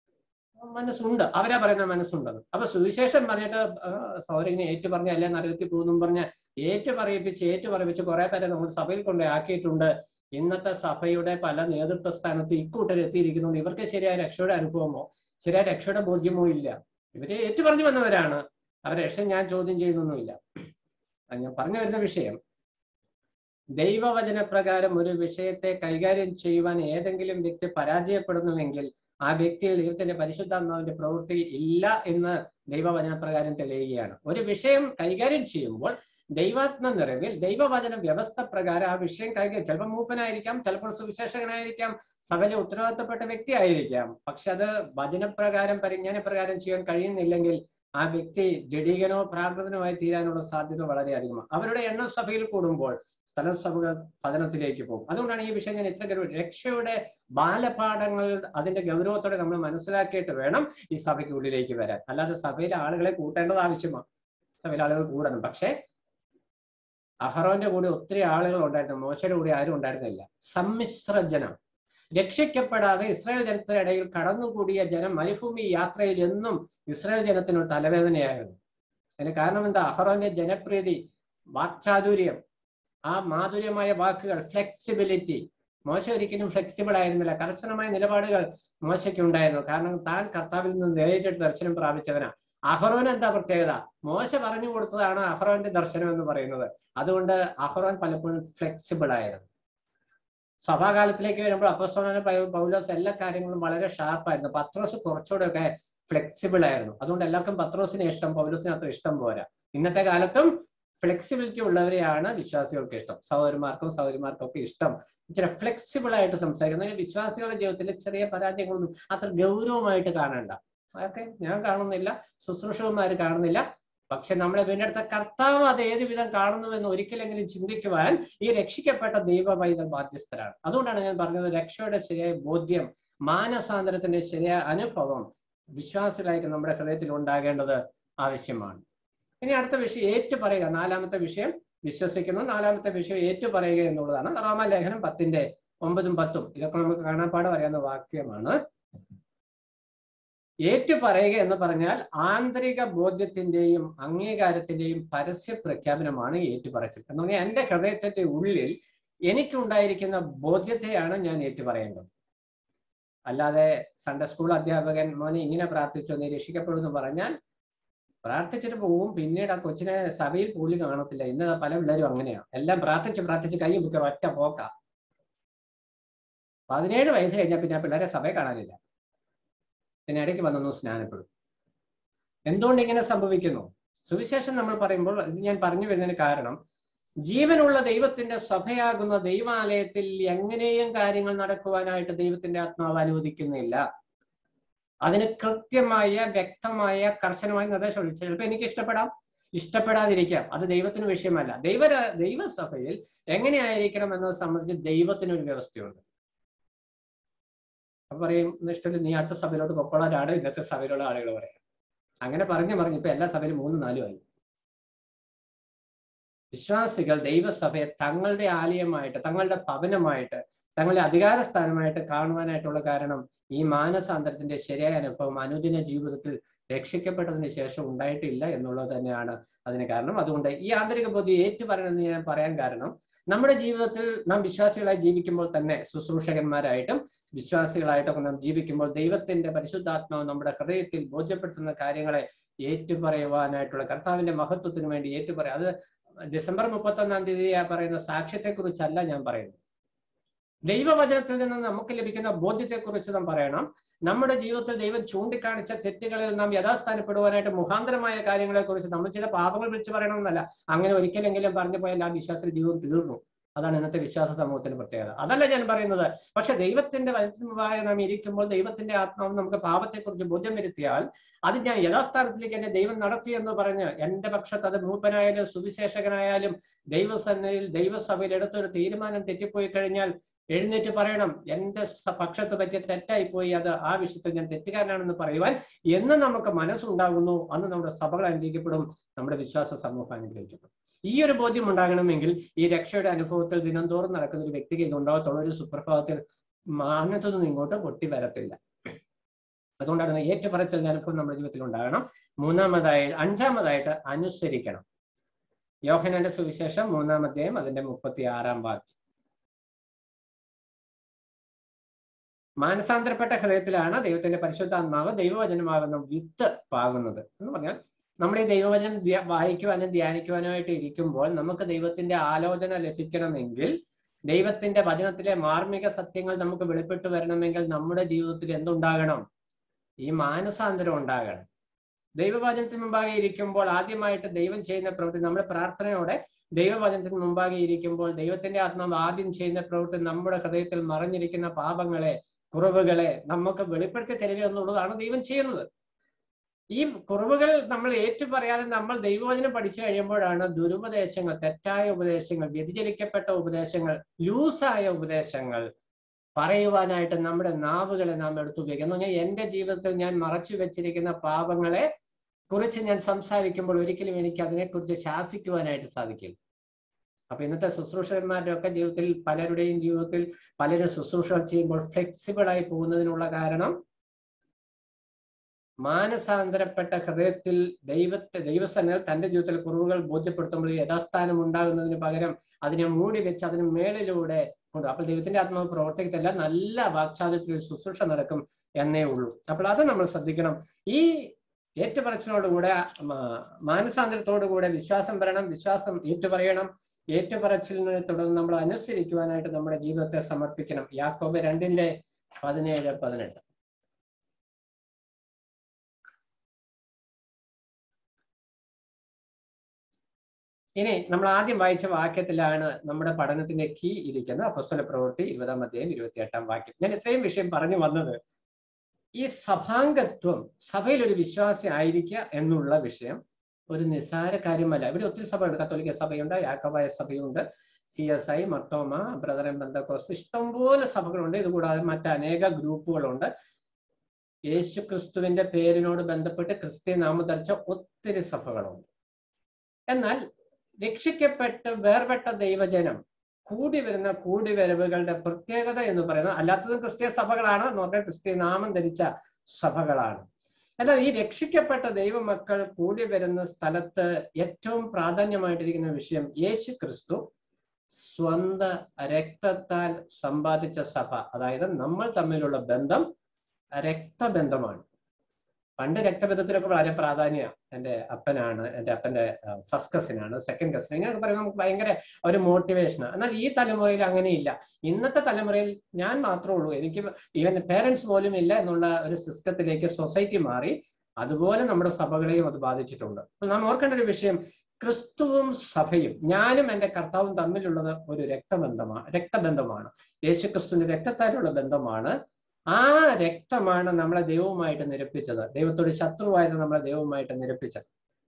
മനസ്സുണ്ട് അവരാ പറയുന്ന മനസ്സുണ്ടെന്ന് അപ്പൊ സുവിശേഷം പറഞ്ഞിട്ട് സൗരവിനെ ഏറ്റു പറഞ്ഞ അല്ലെ നരകത്തിൽ പോകുന്നു പറഞ്ഞ് ഏറ്റു പറയിപ്പിച്ച് ഏറ്റു പറയിപ്പിച്ച് കുറെ പേരെ നമ്മൾ സഭയിൽ കൊണ്ട് ആക്കിയിട്ടുണ്ട് ഇന്നത്തെ സഭയുടെ പല നേതൃത്വ സ്ഥാനത്ത് ഇക്കൂട്ടർ എത്തിയിരിക്കുന്നുണ്ട് ഇവർക്ക് ശരിയായ രക്ഷയുടെ അനുഭവമോ ശരിയായ രക്ഷയുടെ ബോധ്യമോ ഇല്ല ഇവരെ ഏറ്റു പറഞ്ഞു വന്നവരാണ് അവരെ രക്ഷ ഞാൻ ചോദ്യം ചെയ്യുന്നൊന്നുമില്ല അത് ഞാൻ പറഞ്ഞു വരുന്ന വിഷയം ദൈവവചന പ്രകാരം ഒരു വിഷയത്തെ കൈകാര്യം ചെയ്യുവാൻ ഏതെങ്കിലും വ്യക്തി പരാജയപ്പെടുന്നുവെങ്കിൽ ആ വ്യക്തിയിൽ ദൈവത്തിന്റെ പരിശുദ്ധാത്മാവിന്റെ പ്രവൃത്തി ഇല്ല എന്ന് ദൈവവചന പ്രകാരം തെളിയുകയാണ് ഒരു വിഷയം കൈകാര്യം ചെയ്യുമ്പോൾ ദൈവാത്മ നിറവിൽ ദൈവവചന വ്യവസ്ഥ പ്രകാരം ആ വിഷയം കൈകാര്യം ചിലപ്പോൾ മൂപ്പനായിരിക്കാം ചിലപ്പോൾ സുവിശേഷകനായിരിക്കാം സഭയിലെ ഉത്തരവാദിത്തപ്പെട്ട വ്യക്തി ആയിരിക്കാം പക്ഷെ അത് വചനപ്രകാരം പരിജ്ഞാനപ്രകാരം ചെയ്യാൻ കഴിയുന്നില്ലെങ്കിൽ ആ വ്യക്തി ജഡീകനോ പ്രാകൃതനോ ആയി തീരാനുള്ള സാധ്യത വളരെ അധികമാണ് അവരുടെ എണ്ണം സഭയിൽ കൂടുമ്പോൾ സ്ഥലം സമൂഹ പതനത്തിലേക്ക് പോകും അതുകൊണ്ടാണ് ഈ വിഷയം ഞാൻ ഇത്ര ഗൗരവം രക്ഷയുടെ ബാലപാഠങ്ങൾ അതിന്റെ ഗൗരവത്തോടെ നമ്മൾ മനസ്സിലാക്കിയിട്ട് വേണം ഈ സഭയ്ക്ക് ഉള്ളിലേക്ക് വരാൻ അല്ലാതെ സഭയിലെ ആളുകളെ കൂട്ടേണ്ടത് ആവശ്യമാണ് സഭയിലെ ആളുകൾ കൂടണം പക്ഷേ അഹറോന്റെ കൂടെ ഒത്തിരി ആളുകൾ ഉണ്ടായിരുന്നു മോശയുടെ കൂടെ ആരും ഉണ്ടായിരുന്നില്ല സമ്മിശ്ര ജനം രക്ഷിക്കപ്പെടാതെ ഇസ്രായേൽ ജനത്തിന്റെ ഇടയിൽ കടന്നുകൂടിയ ജനം മരുഭൂമി യാത്രയിൽ എന്നും ഇസ്രായേൽ ജനത്തിന് തലവേദനയായിരുന്നു അതിന് കാരണം എന്താ അഹറോന്റെ ജനപ്രീതി വാക്ചാതുര്യം ആ മാധുര്യമായ വാക്കുകൾ ഫ്ലെക്സിബിലിറ്റി മോശ ഒരിക്കലും ഫ്ലെക്സിബിൾ ആയിരുന്നില്ല കർശനമായ നിലപാടുകൾ മോശയ്ക്ക് ഉണ്ടായിരുന്നു കാരണം താൻ കർത്താവിൽ നിന്ന് നേരിട്ട് ദർശനം പ്രാപിച്ചവനാ അഹ്റോൻ എന്താ പ്രത്യേകത മോശ പറഞ്ഞു കൊടുത്തതാണ് അഹ്റോന്റെ ദർശനം എന്ന് പറയുന്നത് അതുകൊണ്ട് അഹ്റോൻ പലപ്പോഴും ഫ്ലെക്സിബിൾ ആയിരുന്നു സഭാകാലത്തിലേക്ക് വരുമ്പോൾ അപ്പസ്തോലന പൗലോസ് എല്ലാ കാര്യങ്ങളും വളരെ ഷാർപ്പായിരുന്നു പത്രോസ് കുറച്ചുകൂടെയൊക്കെ ഫ്ലെക്സിബിൾ ആയിരുന്നു അതുകൊണ്ട് എല്ലാവർക്കും പത്രോസിനെ ഇഷ്ടം പൗലോസിന് അത്ര ഇഷ്ടം പോരാ ഇന്നത്തെ കാലത്തും ഫ്ലെക്സിബിലിറ്റി ഉള്ളവരെയാണ് വിശ്വാസികൾക്ക് ഇഷ്ടം സഹോദരന്മാർക്കും സഹോദരിമാർക്കും ഒക്കെ ഇഷ്ടം ഇച്ചിരി ഫ്ലെക്സിബിൾ ആയിട്ട് സംസാരിക്കുന്നത് വിശ്വാസികളുടെ ജീവിതത്തിലെ ചെറിയ പരാജയങ്ങളൊന്നും അത്ര ഗൗരവമായിട്ട് കാണണ്ട അതൊക്കെ ഞാൻ കാണുന്നില്ല ശുശ്രൂഷകന്മാർ കാണുന്നില്ല പക്ഷെ നമ്മളെ വീണ്ടെടുത്ത കർത്താവ് അത് ഏത് വിധം കാണുന്നുവെന്ന് ഒരിക്കലെങ്കിലും ചിന്തിക്കുവാൻ ഈ രക്ഷിക്കപ്പെട്ട ദൈവവൈതൽ ബാധ്യസ്ഥരാണ് അതുകൊണ്ടാണ് ഞാൻ പറഞ്ഞത് രക്ഷയുടെ ശരിയായ ബോധ്യം മാനസാന്തരത്തിന്റെ ശരിയായ അനുഭവം വിശ്വാസികളായിട്ട് നമ്മുടെ ഹൃദയത്തിൽ ഉണ്ടാകേണ്ടത് ആവശ്യമാണ് ഇനി അടുത്ത വിഷയം ഏറ്റു പറയുക നാലാമത്തെ വിഷയം വിശ്വസിക്കുന്നു നാലാമത്തെ വിഷയം ഏറ്റു പറയുക എന്നുള്ളതാണ് റോമാലേഖനം പത്തിന്റെ ഒമ്പതും പത്തും ഇതൊക്കെ നമുക്ക് കാണാപ്പാടം അറിയാവുന്ന വാക്യമാണ് ഏറ്റു പറയുക എന്ന് പറഞ്ഞാൽ ആന്തരിക ബോധ്യത്തിന്റെയും അംഗീകാരത്തിന്റെയും പരസ്യ പ്രഖ്യാപനമാണ് ഏറ്റുപറച്ചിൽ എന്ന് പറഞ്ഞാൽ എന്റെ ഹൃദയത്തിന്റെ ഉള്ളിൽ എനിക്കുണ്ടായിരിക്കുന്ന ബോധ്യത്തെയാണ് ഞാൻ ഏറ്റുപറയേണ്ടത് അല്ലാതെ സൺഡേ സ്കൂൾ അധ്യാപകൻ മോനെ ഇങ്ങനെ പ്രാർത്ഥിച്ചു നീ രക്ഷിക്കപ്പെടുമെന്ന് പറഞ്ഞാൽ പ്രാർത്ഥിച്ചിട്ട് പോവും പിന്നീട് ആ കൊച്ചിനെ സഭയിൽ പോലും കാണത്തില്ല ഇന്ന് പല പിള്ളേരും അങ്ങനെയാണ് എല്ലാം പ്രാർത്ഥിച്ച് പ്രാർത്ഥിച്ച് കൈ മുക്കുക ഒറ്റ പോക്ക പതിനേഴ് വയസ്സ് കഴിഞ്ഞാൽ പിന്നെ ആ പിള്ളേരെ സഭയിൽ കാണാനില്ല പിന്നെ ഇടയ്ക്ക് വന്നു സ്നാനപ്പെടും എന്തുകൊണ്ട് ഇങ്ങനെ സംഭവിക്കുന്നു സുവിശേഷം നമ്മൾ പറയുമ്പോൾ ഇത് ഞാൻ പറഞ്ഞു വരുന്നതിന് കാരണം ജീവനുള്ള ദൈവത്തിന്റെ സഭയാകുന്ന ദൈവാലയത്തിൽ എങ്ങനെയും കാര്യങ്ങൾ നടക്കുവാനായിട്ട് ദൈവത്തിന്റെ ആത്മാവ് അനുവദിക്കുന്നില്ല അതിന് കൃത്യമായ വ്യക്തമായ കർശനമായ നിർദ്ദേശമുണ്ട് ചിലപ്പോൾ എനിക്ക് ഇഷ്ടപ്പെടാം ഇഷ്ടപ്പെടാതിരിക്കാം അത് ദൈവത്തിന് വിഷയമല്ല ദൈവ ദൈവസഭയിൽ എങ്ങനെയായിരിക്കണം എന്നത് സംബന്ധിച്ച് ദൈവത്തിനൊരു വ്യവസ്ഥയുണ്ട് അപ്പൊ പറയും ഇഷ്ടമില്ല നീ അടുത്ത സഭയിലോട്ട് പൊക്കോളാനാണ് ഇന്നത്തെ സഭയിലുള്ള ആളുകൾ പറയാം അങ്ങനെ പറഞ്ഞു പറഞ്ഞു ഇപ്പൊ എല്ലാ സഭയിലും മൂന്നും നാലും ആയി വിശ്വാസികൾ ദൈവസഭയെ തങ്ങളുടെ ആലയമായിട്ട് തങ്ങളുടെ ഭവനമായിട്ട് തങ്ങളുടെ അധികാര സ്ഥാനമായിട്ട് കാണുവാനായിട്ടുള്ള കാരണം ഈ മാനസാന്തരത്തിന്റെ ശരിയായ അനുഭവം അനുദിന ജീവിതത്തിൽ രക്ഷിക്കപ്പെട്ടതിന് ശേഷം ഉണ്ടായിട്ടില്ല എന്നുള്ളത് തന്നെയാണ് അതിന് കാരണം അതുകൊണ്ട് ഈ ആന്തരിക ബോധ്യം ഏറ്റുപറയണമെന്ന് ഞാൻ പറയാൻ കാരണം നമ്മുടെ ജീവിതത്തിൽ നാം വിശ്വാസികളായി ജീവിക്കുമ്പോൾ തന്നെ ശുശ്രൂഷകന്മാരായിട്ടും വിശ്വാസികളായിട്ടൊക്കെ നാം ജീവിക്കുമ്പോൾ ദൈവത്തിന്റെ പരിശുദ്ധാത്മാവ് നമ്മുടെ ഹൃദയത്തിൽ ബോധ്യപ്പെടുത്തുന്ന കാര്യങ്ങളെ ഏറ്റുപറയുവാനായിട്ടുള്ള കർത്താവിന്റെ മഹത്വത്തിന് വേണ്ടി ഏറ്റുപറയുക അത് ഡിസംബർ മുപ്പത്തൊന്നാം തീയതി പറയുന്ന സാക്ഷ്യത്തെക്കുറിച്ചല്ല ഞാൻ പറയുന്നത് ദൈവവചനത്തിൽ നിന്ന് നമുക്ക് ലഭിക്കുന്ന ബോധ്യത്തെക്കുറിച്ച് നാം പറയണം നമ്മുടെ ജീവിതത്തിൽ ദൈവം ചൂണ്ടിക്കാണിച്ച തെറ്റുകളിൽ നാം യഥാസ്ഥാനപ്പെടുവാനായിട്ട് മുഖാന്തരമായ കാര്യങ്ങളെ കുറിച്ച് നമ്മൾ ചില പാപങ്ങൾ വിളിച്ചു പറയണമെന്നല്ല അങ്ങനെ ഒരിക്കലെങ്കിലും പറഞ്ഞു പോയാൽ ആ വിശ്വാസ ജീവിതം തീർന്നു അതാണ് ഇന്നത്തെ വിശ്വാസ സമൂഹത്തിന്റെ പ്രത്യേകത അതല്ല ഞാൻ പറയുന്നത് പക്ഷെ ദൈവത്തിന്റെ വചനമായ നാം ഇരിക്കുമ്പോൾ ദൈവത്തിന്റെ ആത്മാവ് നമുക്ക് പാപത്തെക്കുറിച്ച് ബോധ്യം വരുത്തിയാൽ അത് ഞാൻ യഥാസ്ഥാനത്തിലേക്ക് എന്നെ ദൈവം നടത്തി എന്ന് പറഞ്ഞ് എന്റെ പക്ഷത്ത് അത് മൂപ്പനായാലും സുവിശേഷകനായാലും ദൈവസന്നയിൽ ദൈവസഭയിൽ എടുത്തൊരു തീരുമാനം തെറ്റിപ്പോയി കഴിഞ്ഞാൽ എഴുന്നേറ്റ് പറയണം എന്റെ പക്ഷത്ത് പറ്റിയ തെറ്റായി പോയി അത് ആ വിഷയത്തിൽ ഞാൻ തെറ്റുകാരനാണെന്ന് പറയുവാൻ എന്ന് നമുക്ക് മനസ്സുണ്ടാകുന്നു അന്ന് നമ്മുടെ സഭകൾ അനുഗ്രഹിക്കപ്പെടും നമ്മുടെ വിശ്വാസ സമൂഹം അനുഗ്രഹിക്കപ്പെടും ഈ ഒരു ബോധ്യം ഉണ്ടാകണമെങ്കിൽ ഈ രക്ഷയുടെ അനുഭവത്തിൽ ദിനംതോറും നടക്കുന്ന ഒരു വ്യക്തിക്ക് ഇത് ഉണ്ടാകത്തുള്ള ഒരു സുപ്രഭാതത്തിൽ മാനത്തൊന്നും ഇങ്ങോട്ട് പൊട്ടി വരത്തില്ല അതുകൊണ്ടാണ് ഏറ്റുപറച്ചലിന്റെ അനുഭവം നമ്മുടെ ജീവിതത്തിൽ ഉണ്ടാകണം മൂന്നാമതായി അഞ്ചാമതായിട്ട് അനുസരിക്കണം യോഹനന്റെ സുവിശേഷം മൂന്നാം അധ്യായം അതിന്റെ മുപ്പത്തി ആറാം വാക്യം മാനസാന്തരപ്പെട്ട ഹൃദയത്തിലാണ് ദൈവത്തിന്റെ പരിശുദ്ധാത്മാവ് ദൈവവചനമാകുന്ന വിത്ത് പാകുന്നത് എന്ന് പറഞ്ഞാൽ നമ്മൾ ഈ ദൈവവചനം വായിക്കുവാനും ധ്യാനിക്കുവാനുമായിട്ട് ഇരിക്കുമ്പോൾ നമുക്ക് ദൈവത്തിന്റെ ആലോചന ലഭിക്കണമെങ്കിൽ ദൈവത്തിന്റെ വചനത്തിലെ മാർമിക സത്യങ്ങൾ നമുക്ക് വെളിപ്പെട്ടു വരണമെങ്കിൽ നമ്മുടെ ജീവിതത്തിൽ എന്തുണ്ടാകണം ഈ മാനസാന്തരം ഉണ്ടാകണം ദൈവവചനത്തിന് മുമ്പാകെ ഇരിക്കുമ്പോൾ ആദ്യമായിട്ട് ദൈവം ചെയ്യുന്ന പ്രവൃത്തി നമ്മുടെ പ്രാർത്ഥനയോടെ ദൈവവചനത്തിന് മുമ്പാകെ ഇരിക്കുമ്പോൾ ദൈവത്തിന്റെ ആത്മാവ് ആദ്യം ചെയ്യുന്ന പ്രവൃത്തി നമ്മുടെ ഹൃദയത്തിൽ മറഞ്ഞിരിക്കുന്ന പാപങ്ങളെ കുറവുകളെ നമുക്ക് വെളിപ്പെടുത്തി തരിക എന്നുള്ളതാണ് ദൈവം ചെയ്യുന്നത് ഈ കുറവുകൾ നമ്മൾ ഏറ്റുപറയാതെ നമ്മൾ ദൈവവചനം പഠിച്ചു കഴിയുമ്പോഴാണ് ദുരുപദേശങ്ങൾ തെറ്റായ ഉപദേശങ്ങൾ വ്യതിചലിക്കപ്പെട്ട ഉപദേശങ്ങൾ ലൂസായ ഉപദേശങ്ങൾ പറയുവാനായിട്ട് നമ്മുടെ നാവുകളെ നാം എടുത്തു ഉപയോഗിക്കുക എന്ന് പറഞ്ഞാൽ എന്റെ ജീവിതത്തിൽ ഞാൻ മറച്ചു വെച്ചിരിക്കുന്ന പാപങ്ങളെ കുറിച്ച് ഞാൻ സംസാരിക്കുമ്പോൾ ഒരിക്കലും എനിക്ക് അതിനെക്കുറിച്ച് ശാസിക്കുവാനായിട്ട് സാധിക്കില്ല അപ്പൊ ഇന്നത്തെ ശുശ്രൂഷകന്മാരുടെ ഒക്കെ ജീവിതത്തിൽ പലരുടെയും ജീവിതത്തിൽ പലരും ശുശ്രൂഷകൾ ചെയ്യുമ്പോൾ ഫ്ലെക്സിബിൾ ആയി പോകുന്നതിനുള്ള കാരണം മാനസാന്തരപ്പെട്ട ഹൃദയത്തിൽ ദൈവത്തെ ദൈവസന്നിധിയിൽ തന്റെ ജീവിതത്തിൽ കുറവുകൾ ബോധ്യപ്പെടുത്തുമ്പോൾ യഥാസ്ഥാനം ഉണ്ടാകുന്നതിന് പകരം അതിനെ മൂടി വെച്ച് അതിന് മേളിലൂടെ കൊണ്ട് അപ്പോൾ ദൈവത്തിന്റെ ആത്മാവ് പ്രവർത്തിക്കത്തില്ല നല്ല വാക്ചാതുര്യത്തിൽ ഒരു ശുശ്രൂഷ നടക്കും എന്നേ ഉള്ളൂ അപ്പോൾ അത് നമ്മൾ ശ്രദ്ധിക്കണം ഈ ഏറ്റുപറച്ചിലോടുകൂടെ മാനസാന്തരത്തോടുകൂടെ വിശ്വാസം വരണം വിശ്വാസം ഏറ്റുപറയണം ഏറ്റുപറച്ചിലിനെ തുടർന്ന് നമ്മൾ അനുസരിക്കുവാനായിട്ട് നമ്മുടെ ജീവിതത്തെ സമർപ്പിക്കണം യാക്കോബ് രണ്ടിന്റെ പതിനേഴ് പതിനെട്ട് ഇനി നമ്മൾ ആദ്യം വായിച്ച വാക്യത്തിലാണ് നമ്മുടെ പഠനത്തിന്റെ കീ ഇരിക്കുന്നത് അപ്പസ്തല പ്രവൃത്തി ഇരുപതാം അധ്യായം ഇരുപത്തിയെട്ടാം വാക്യം ഞാൻ ഇത്രയും വിഷയം പറഞ്ഞു വന്നത് ഈ സഭാംഗത്വം സഭയിൽ ഒരു വിശ്വാസി ആയിരിക്കുക എന്നുള്ള വിഷയം ഒരു നിസ്സാര കാര്യമല്ല ഇവിടെ ഒത്തിരി സഭയുണ്ട് കത്തോലിക്ക സഭയുണ്ട് യാക്കോബായ സഭയുണ്ട് C S I Marthoma brethren Pentecost ഇഷ്ടംപോലെ സഭകളുണ്ട് ഇതുകൂടാതെ മറ്റനേക ഗ്രൂപ്പുകളുണ്ട് യേശു ക്രിസ്തുവിന്റെ പേരിനോട് ബന്ധപ്പെട്ട് ക്രിസ്ത്യ നാമധരിച്ച ഒത്തിരി സഭകളുണ്ട് എന്നാൽ രക്ഷിക്കപ്പെട്ട് വേർപെട്ട ദൈവജനം കൂടി വരുന്ന കൂടിവരവുകളുടെ പ്രത്യേകത എന്ന് പറയുന്നത് അല്ലാത്തതും ക്രിസ്തീയ സഭകളാണ് എന്ന് പറഞ്ഞാൽ ക്രിസ്തീയ നാമം ധരിച്ച സഭകളാണ് എന്നാൽ ഈ രക്ഷിക്കപ്പെട്ട ദൈവമക്കൾ കൂടി വരുന്ന സ്ഥലത്ത് ഏറ്റവും പ്രാധാന്യമായിട്ടിരിക്കുന്ന വിഷയം യേശു ക്രിസ്തു സ്വന്ത രക്തത്താൽ സമ്പാദിച്ച സഭ അതായത് നമ്മൾ തമ്മിലുള്ള ബന്ധം രക്തബന്ധമാണ് പണ്ട് രക്തബന്ധത്തിനൊക്കെ വളരെ പ്രാധാന്യ എൻ്റെ അപ്പനാണ് എൻ്റെ അപ്പൻ്റെ ഫസ്റ്റ് കസിനാണ് സെക്കൻഡ് കസിൻ ഇങ്ങനെ പറയുമ്പോൾ നമുക്ക് ഭയങ്കര ഒരു മോട്ടിവേഷനാണ് എന്നാൽ ഈ തലമുറയിൽ അങ്ങനെയില്ല ഇന്നത്തെ തലമുറയിൽ ഞാൻ മാത്രമേ ഉള്ളൂ എനിക്ക് ഈവൻ പേരൻസ് പോലും ഇല്ല എന്നുള്ള ഒരു സിസ്റ്റത്തിലേക്ക് സൊസൈറ്റി മാറി അതുപോലെ നമ്മുടെ സഭകളെയും അത് ബാധിച്ചിട്ടുണ്ട് നാം ഓർക്കേണ്ട ഒരു വിഷയം ക്രിസ്തുവും സഭയും ഞാനും എൻ്റെ കർത്താവും തമ്മിലുള്ളത് ഒരു രക്തബന്ധമാണ് രക്തബന്ധമാണ് യേശു ക്രിസ്തുവിന്റെ രക്തത്താലുള്ള ബന്ധമാണ് ആ രക്തമാണ് നമ്മളെ ദൈവവുമായിട്ട് നിരപ്പിച്ചത് ദൈവത്തോട് ശത്രുവായിരുന്നു നമ്മളെ ദൈവവുമായിട്ട് നിരപ്പിച്ചത്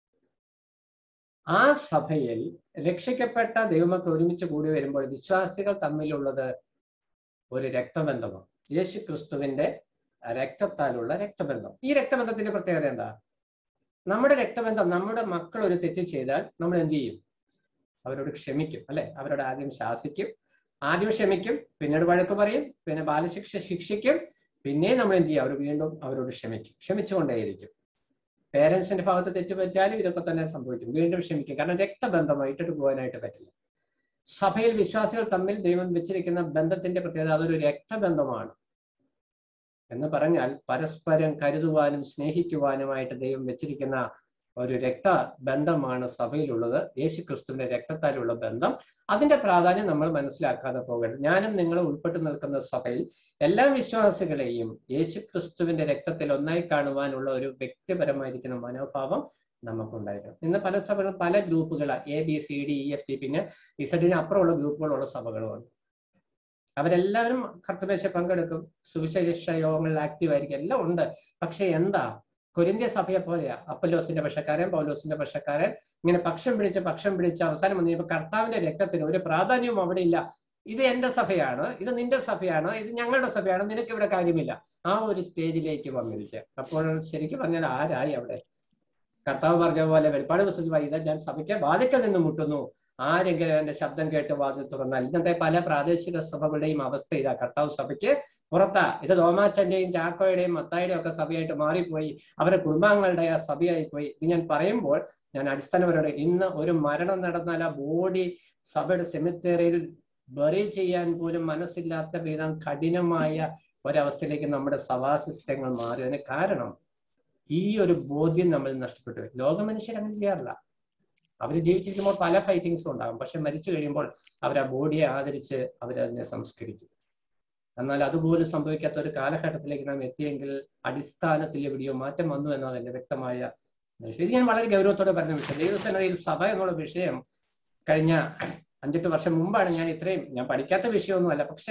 ആ സഭയിൽ രക്ഷിക്കപ്പെട്ട ദൈവമൊക്കെ ഒരുമിച്ച് കൂടി വരുമ്പോൾ വിശ്വാസികൾ തമ്മിലുള്ളത് ഒരു രക്തബന്ധമാണ് യേശു ക്രിസ്തുവിന്റെ രക്തത്താലുള്ള രക്തബന്ധം ഈ രക്തബന്ധത്തിന്റെ പ്രത്യേകത എന്താ നമ്മുടെ രക്തബന്ധം നമ്മുടെ മക്കൾ ഒരു തെറ്റ് ചെയ്താൽ നമ്മൾ എന്ത് ചെയ്യും അവരോട് ക്ഷമിക്കും അല്ലെ അവരോട് ആദ്യം ശാസിക്കും ആദ്യം ക്ഷമിക്കും പിന്നീട് വഴക്ക് പറയും പിന്നെ ബാലശിക്ഷ ശിക്ഷിക്കും പിന്നെ നമ്മൾ എന്ത് ചെയ്യും അവർ വീണ്ടും അവരോട് ക്ഷമിക്കും ക്ഷമിച്ചുകൊണ്ടേയിരിക്കും പേരൻസിന്റെ ഭാഗത്ത് തെറ്റുപറ്റാലും ഇതൊക്കെ തന്നെ സംഭവിക്കും വീണ്ടും ക്ഷമിക്കും കാരണം രക്തബന്ധമായി ഇട്ടിട്ട് പോകാനായിട്ട് പറ്റില്ല സഭയിൽ വിശ്വാസികൾ തമ്മിൽ ദൈവം വെച്ചിരിക്കുന്ന ബന്ധത്തിന്റെ പ്രത്യേകത അതൊരു രക്തബന്ധമാണ് എന്ന് പറഞ്ഞാൽ പരസ്പരം കരുതുവാനും സ്നേഹിക്കുവാനുമായിട്ട് ദൈവം വെച്ചിരിക്കുന്ന ഒരു രക്തബന്ധമാണ് സഭയിലുള്ളത് യേശു ക്രിസ്തുവിന്റെ രക്തത്താലുള്ള ബന്ധം അതിന്റെ പ്രാധാന്യം നമ്മൾ മനസ്സിലാക്കാതെ പോകരുത് ഞാനും നിങ്ങളും ഉൾപ്പെട്ടു നിൽക്കുന്ന സഭയിൽ എല്ലാ വിശ്വാസികളെയും യേശു ക്രിസ്തുവിന്റെ രക്തത്തിൽ ഒന്നായി കാണുവാനുള്ള ഒരു വ്യക്തിപരമായിരിക്കുന്ന മനോഭാവം നമുക്കുണ്ടായിരുന്നു ഇന്ന് പല സഭകളും പല ഗ്രൂപ്പുകളാണ് A B C D E F T പിന്നെ ഇസഡിന് അപ്പുറമുള്ള ഗ്രൂപ്പുകളുള്ള സഭകളുമുണ്ട് അവരെല്ലാവരും കർത്തമേശ പങ്കെടുക്കും സുവിശേഷ യോഗങ്ങളിൽ ആക്റ്റീവ് ആയിരിക്കും എല്ലാം ഉണ്ട് പക്ഷെ എന്താ കൊരിന്ത്യ സഭയെ പോലെയാ അപ്പല്ലോസിന്റെ പക്ഷക്കാരൻ പൗലോസിന്റെ പക്ഷക്കാരൻ ഇങ്ങനെ പക്ഷം പിടിച്ച് പക്ഷം പിടിച്ച് അവസാനം വന്നു കഴിഞ്ഞപ്പോൾ കർത്താവിന്റെ രക്തത്തിന് ഒരു പ്രാധാന്യവും അവിടെ ഇല്ല ഇത് എന്റെ സഭയാണ് ഇത് നിന്റെ സഭയാണ് ഇത് ഞങ്ങളുടെ സഭയാണ് നിനക്ക് ഇവിടെ കാര്യമില്ല ആ ഒരു സ്റ്റേജിലേക്ക് വന്നിരിക്കുക അപ്പോൾ ശരിക്കും പറഞ്ഞാൽ ആരായി അവിടെ കർത്താവ് പറഞ്ഞ പോലെ വെളിപ്പാട് പുസ്തകമായി ഇത് ഞാൻ സഭയ്ക്ക് വാതിക്കൽ നിന്ന് മുട്ടുന്നു ആരെങ്കിലും എന്റെ ശബ്ദം കേട്ട് വാതിൽ തുറന്നാൽ ഇന്നത്തെ പല പ്രാദേശിക സഭകളുടെയും അവസ്ഥ ഇതാ കർത്താവ് സഭയ്ക്ക് പുറത്താ ഇത് തോമാച്ചന്റെയും ചാക്കോയുടെയും മത്തായുടെയും ഒക്കെ സഭയായിട്ട് മാറിപ്പോയി അവരുടെ കുടുംബാംഗങ്ങളുടെ സഭയായി പോയി ഇത് ഞാൻ പറയുമ്പോൾ ഞാൻ അടിസ്ഥാനപരമായി ഇന്ന് ഒരു മരണം നടന്നാൽ ആ ബോഡി സഭയുടെ സെമിത്തേറിയിൽ ബറി ചെയ്യാൻ പോലും മനസ്സില്ലാത്ത വിധം കഠിനമായ ഒരവസ്ഥയിലേക്ക് നമ്മുടെ സഭാ സിസ്റ്റങ്ങൾ മാറിയതിന് കാരണം ഈ ഒരു ബോധ്യം നമ്മൾ നഷ്ടപ്പെട്ടു ലോക മനുഷ്യർ അങ്ങനെ ചെയ്യാറില്ല അവർ ജീവിച്ചിരിക്കുമ്പോൾ പല ഫൈറ്റിങ്സും ഉണ്ടാകും പക്ഷെ മരിച്ചു കഴിയുമ്പോൾ അവർ ആ ബോഡിയെ ആദരിച്ച് അവരതിനെ സംസ്കരിക്കും എന്നാൽ അതുപോലും സംഭവിക്കാത്ത ഒരു കാലഘട്ടത്തിലേക്ക് നാം എത്തിയെങ്കിൽ അടിസ്ഥാനത്തിൽ എവിടെയോ മാറ്റം വന്നു എന്നതിന്റെ വ്യക്തമായ ഇത് ഞാൻ വളരെ ഗൗരവത്തോടെ പറഞ്ഞ വിഷയം ദൈവസേനയിൽ സഭ എന്നുള്ള വിഷയം കഴിഞ്ഞ അഞ്ചെട്ട് വർഷം മുമ്പാണ് ഞാൻ ഇത്രയും ഞാൻ പഠിക്കാത്ത വിഷയമൊന്നുമല്ല പക്ഷെ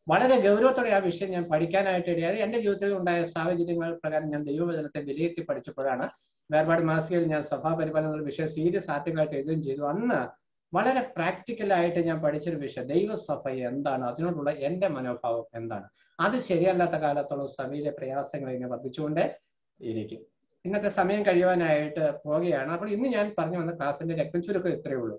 വളരെ ഗൗരവത്തോടെ ആ വിഷയം ഞാൻ പഠിക്കാനായിട്ട് ഇടയായി എന്റെ ജീവിതത്തിൽ ഉണ്ടായ സാഹചര്യങ്ങൾ പ്രകാരം ഞാൻ ദൈവവചനത്തെ വിലയിരുത്തി പഠിച്ചപ്പോഴാണ് വേർപാട് മാസികയിൽ ഞാൻ സഭാ പരിപാലന എന്നുള്ള വിഷയം സീരിയസ് ആർട്ടിക്കിളായിട്ട് എഴുതുകയും ചെയ്തു അന്ന് വളരെ പ്രാക്ടിക്കലായിട്ട് ഞാൻ പഠിച്ചൊരു വിഷയം ദൈവസഭ എന്താണ് അതിനോടുള്ള എന്റെ മനോഭാവം എന്താണ് അത് ശരിയല്ലാത്ത കാലത്തോളം സഭയിലെ പ്രയാസങ്ങൾ ഇങ്ങനെ വർദ്ധിച്ചുകൊണ്ടേ ഇരിക്കും ഇന്നത്തെ സമയം കഴിയുവാനായിട്ട് പോവുകയാണ് അപ്പോൾ ഇന്ന് ഞാൻ പറഞ്ഞു വന്ന ക്ലാസ്സിന്റെ രക്തം ചുരുക്കം ഇത്രയേ ഉള്ളൂ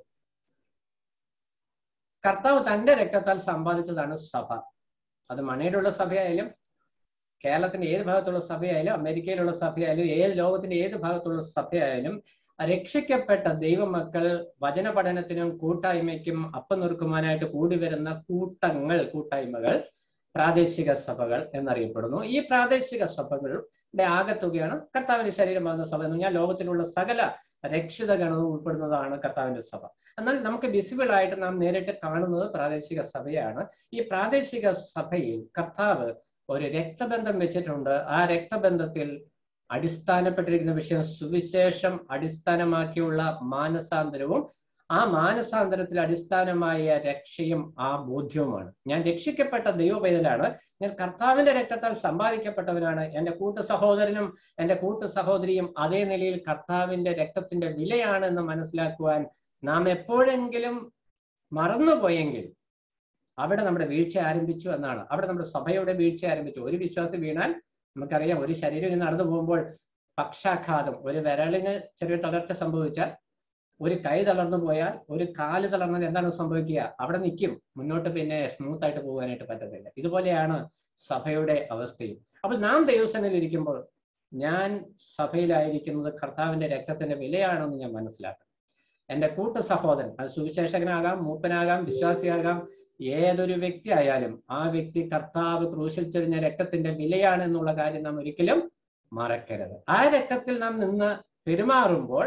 കർത്താവ് തന്റെ രക്തത്താൽ സമ്പാദിച്ചതാണ് സഭ അത് മണിയിലുള്ള സഭയായാലും കേരളത്തിന്റെ ഏത് ഭാഗത്തുള്ള സഭയായാലും അമേരിക്കയിലുള്ള സഭയായാലും ഏത് ലോകത്തിന്റെ ഏത് ഭാഗത്തുള്ള സഭയായാലും രക്ഷിക്കപ്പെട്ട ദൈവമക്കൾ വചന പഠനത്തിനും കൂട്ടായ്മയ്ക്കും അപ്പം നുറുക്കുവാനായിട്ട് കൂടി വരുന്ന കൂട്ടങ്ങൾ കൂട്ടായ്മകൾ പ്രാദേശിക സഭകൾ എന്നറിയപ്പെടുന്നു ഈ പ്രാദേശിക സഭകളുടെ ആകത്തുകയാണ് കർത്താവിന്റെ ശരീരമാകുന്ന സഭ എന്ന് പറഞ്ഞാൽ ലോകത്തിലുള്ള സകല രക്ഷിത ഗണവും ഉൾപ്പെടുന്നതാണ് കർത്താവിന്റെ സഭ എന്നാൽ നമുക്ക് വിസിബിൾ ആയിട്ട് നാം നേരിട്ട് കാണുന്നത് പ്രാദേശിക സഭയാണ് ഈ പ്രാദേശിക സഭയിൽ കർത്താവ് ഒരു രക്തബന്ധം വെച്ചിട്ടുണ്ട് ആ രക്തബന്ധത്തിൽ അടിസ്ഥാനപ്പെട്ടിരിക്കുന്ന വിഷയം സുവിശേഷം അടിസ്ഥാനമാക്കിയുള്ള മാനസാന്തരവും ആ മാനസാന്തരത്തിൽ അടിസ്ഥാനമായ രക്ഷയും ആ ബോധ്യവുമാണ് ഞാൻ രക്ഷിക്കപ്പെട്ട ദൈവപൈതലാണ് ഞാൻ കർത്താവിന്റെ രക്തത്താൽ സമ്പാദിക്കപ്പെട്ടവനാണ് എന്റെ കൂട്ടു സഹോദരനും എന്റെ കൂട്ടു സഹോദരിയും അതേ നിലയിൽ കർത്താവിന്റെ രക്തത്തിന്റെ വിലയാണ് എന്ന് മനസ്സിലാക്കുവാൻ നാം എപ്പോഴെങ്കിലും മറന്നുപോയെങ്കിൽ അവിടെ നമ്മുടെ വീഴ്ച ആരംഭിച്ചു എന്നാണ് അവിടെ നമ്മുടെ സഭയുടെ വീഴ്ച ആരംഭിച്ചു ഒരു വിശ്വാസം വീണാൽ നമുക്കറിയാം ഒരു ശരീരം ഇങ്ങനെ നടന്നു പോകുമ്പോൾ പക്ഷാഘാതം ഒരു വിരലിന് ചെറിയ തളർച്ച സംഭവിച്ചാൽ ഒരു കൈ തളർന്നു പോയാൽ ഒരു കാല് തളർന്നാൽ എന്താണ് സംഭവിക്കുക അവിടെ നിൽക്കും മുന്നോട്ട് പിന്നെ സ്മൂത്ത് ആയിട്ട് പോകാനായിട്ട് പറ്റത്തില്ല ഇതുപോലെയാണ് സഭയുടെ അവസ്ഥയും അപ്പോൾ നാം ദൈവസേനയിൽ ഇരിക്കുമ്പോൾ ഞാൻ സഭയിലായിരിക്കുന്നത് കർത്താവിന്റെ രക്തത്തിന്റെ വിലയാണെന്ന് ഞാൻ മനസ്സിലാക്കണം എന്റെ കൂട്ടു സഹോദരൻ അത് സുവിശേഷകനാകാം മൂപ്പനാകാം വിശ്വാസിയാകാം ഏതൊരു വ്യക്തി ആയാലും ആ വ്യക്തി കർത്താവ് ക്രൂശിൽ ചെറിഞ്ഞ രക്തത്തിന്റെ വിലയാണ് എന്നുള്ള കാര്യം നാം ഒരിക്കലും മറക്കരുത് ആ രക്തത്തിൽ നാം നിന്ന് പെരുമാറുമ്പോൾ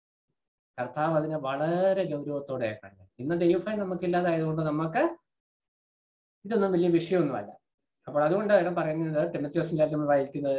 കർത്താവ് അതിനെ വളരെ ഗൗരവത്തോടെ കണ്ടു ഇന്ന് ദൈവഭയം നമുക്കില്ലാതായതുകൊണ്ട് നമുക്ക് ഇതൊന്നും വലിയ വിഷയമൊന്നുമല്ല അപ്പോൾ അതുകൊണ്ടാണ് പറയുന്നത് ടെമത്യോസിന്റെ നമ്മൾ വായിക്കുന്നത്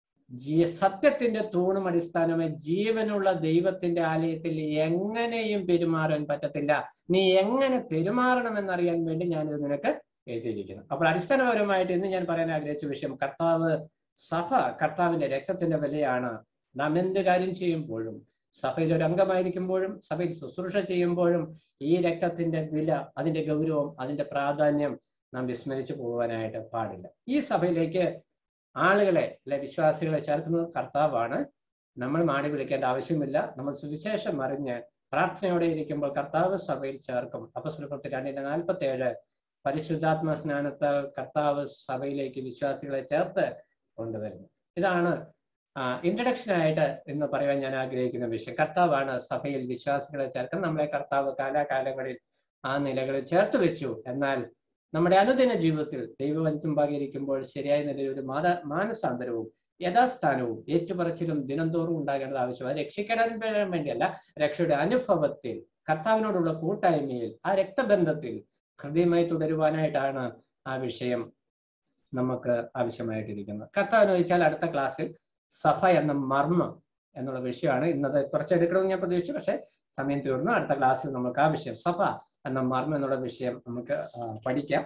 ജീ സത്യത്തിന്റെ തൂണും അടിസ്ഥാനമായി ജീവനുള്ള ദൈവത്തിന്റെ ആലയത്തിൽ എങ്ങനെയും പെരുമാറാൻ പറ്റത്തില്ല നീ എങ്ങനെ പെരുമാറണമെന്നറിയാൻ വേണ്ടി ഞാനിത് നിനക്ക് എഴുതിയിരിക്കുന്നു അപ്പോൾ അടിസ്ഥാനപരമായിട്ട് ഇന്ന് ഞാൻ പറയാൻ ആഗ്രഹിച്ച വിഷയം കർത്താവ് സഭ കർത്താവിന്റെ രക്തത്തിന്റെ വിലയാണ് നാം എന്ത് കാര്യം ചെയ്യുമ്പോഴും സഭയിൽ ഒരു അംഗമായിരിക്കുമ്പോഴും സഭയിൽ ശുശ്രൂഷ ചെയ്യുമ്പോഴും ഈ രക്തത്തിന്റെ വില അതിന്റെ ഗൗരവം അതിന്റെ പ്രാധാന്യം നാം വിസ്മരിച്ചു പോകാനായിട്ട് പാടില്ല ഈ സഭയിലേക്ക് ആളുകളെ അല്ലെ വിശ്വാസികളെ ചേർക്കുന്നത് കർത്താവാണ് നമ്മൾ മാടി വിളിക്കേണ്ട ആവശ്യമില്ല നമ്മൾ സുവിശേഷം അറിഞ്ഞ് പ്രാർത്ഥനയോടെ ഇരിക്കുമ്പോൾ കർത്താവ് സഭയിൽ ചേർക്കും അപ്പസ്വലപ്പത്തി രണ്ടിന്റെ നാൽപ്പത്തി ഏഴ് പരിശുദ്ധാത്മ സ്നാനത്താൽ കർത്താവ് സഭയിലേക്ക് വിശ്വാസികളെ ചേർത്ത് കൊണ്ടുവരുന്നു ഇതാണ് ഇൻട്രഡക്ഷൻ ആയിട്ട് എന്ന് പറയാൻ ഞാൻ ആഗ്രഹിക്കുന്ന വിഷയം കർത്താവാണ് സഭയിൽ വിശ്വാസികളെ ചേർക്കുന്നത് നമ്മളെ കർത്താവ് കാലാകാലങ്ങളിൽ ആ നിലകളിൽ ചേർത്ത് വെച്ചു എന്നാൽ നമ്മുടെ അനുദിന ജീവിതത്തിൽ ദൈവവൻതുമ്പാകിയിരിക്കുമ്പോൾ ശരിയായ നിലയിൽ ഒരു മാത മാനസാന്തരവും യഥാസ്ഥാനവും ഏറ്റുപറച്ചിലും ദിനംതോറും ഉണ്ടാകേണ്ടത് ആവശ്യമാണ് രക്ഷിക്കാൻ വേണ്ടിയല്ല രക്ഷയുടെ അനുഭവത്തിൽ കർത്താവിനോടുള്ള കൂട്ടായ്മയിൽ ആ രക്തബന്ധത്തിൽ ഹൃദയമായി തുടരുവാനായിട്ടാണ് ആ വിഷയം നമുക്ക് ആവശ്യമായിട്ടിരിക്കുന്നത് കർത്താവിന് ചോദിച്ചാൽ അടുത്ത ക്ലാസ്സിൽ സഭ എന്ന മർമ്മം എന്നുള്ള വിഷയമാണ് ഇന്നത് കുറച്ചെടുക്കണമെന്ന് ഞാൻ പ്രതീക്ഷിച്ചു പക്ഷെ സമയം തീർന്നു അടുത്ത ക്ലാസ്സിൽ നമുക്ക് ആ വിഷയം സഭ എന്ന മർമ്മം എന്നുള്ള വിഷയം നമുക്ക് പഠിക്കാം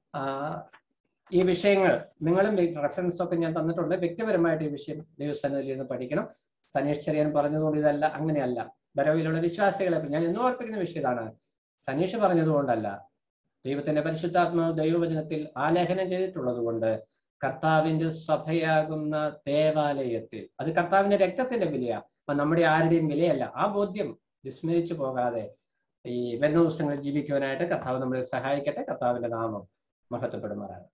ഈ വിഷയങ്ങൾ നിങ്ങളും റെഫറൻസ് ഒക്കെ ഞാൻ തന്നിട്ടുണ്ട് വ്യക്തിപരമായിട്ട് ഈ വിഷയം ദൈവസ്ഥാനത്തിൽ നിന്ന് പഠിക്കണം സനീഷ് ചെറിയാൻ പറഞ്ഞതുകൊണ്ട് ഇതല്ല അങ്ങനെയല്ല വരവിലുള്ള വിശ്വാസികളെ ഞാൻ എന്നും ഓർപ്പിക്കുന്ന വിഷയം ഇതാണ് സനീഷ് പറഞ്ഞതുകൊണ്ടല്ല ദൈവത്തിന്റെ പരിശുദ്ധാത്മാവ് ദൈവവചനത്തിൽ ആലേഖനം ചെയ്തിട്ടുള്ളത് കൊണ്ട് കർത്താവിന്റെ സഭയാകുന്ന ദേവാലയത്തിൽ അത് കർത്താവിന്റെ രക്തത്തിന്റെ വിലയാണ് അപ്പൊ നമ്മുടെ ആരുടെയും വിലയല്ല ആ ബോധ്യം വിസ്മരിച്ചു പോകാതെ ഈ വരുന്ന ദിവസങ്ങളിൽ ജീവിക്കുവാനായിട്ട് കർത്താവ് നമ്മളെ സഹായിക്കട്ടെ കർത്താവിന്റെ നാമം മഹത്വപ്പെടുമാറാണ്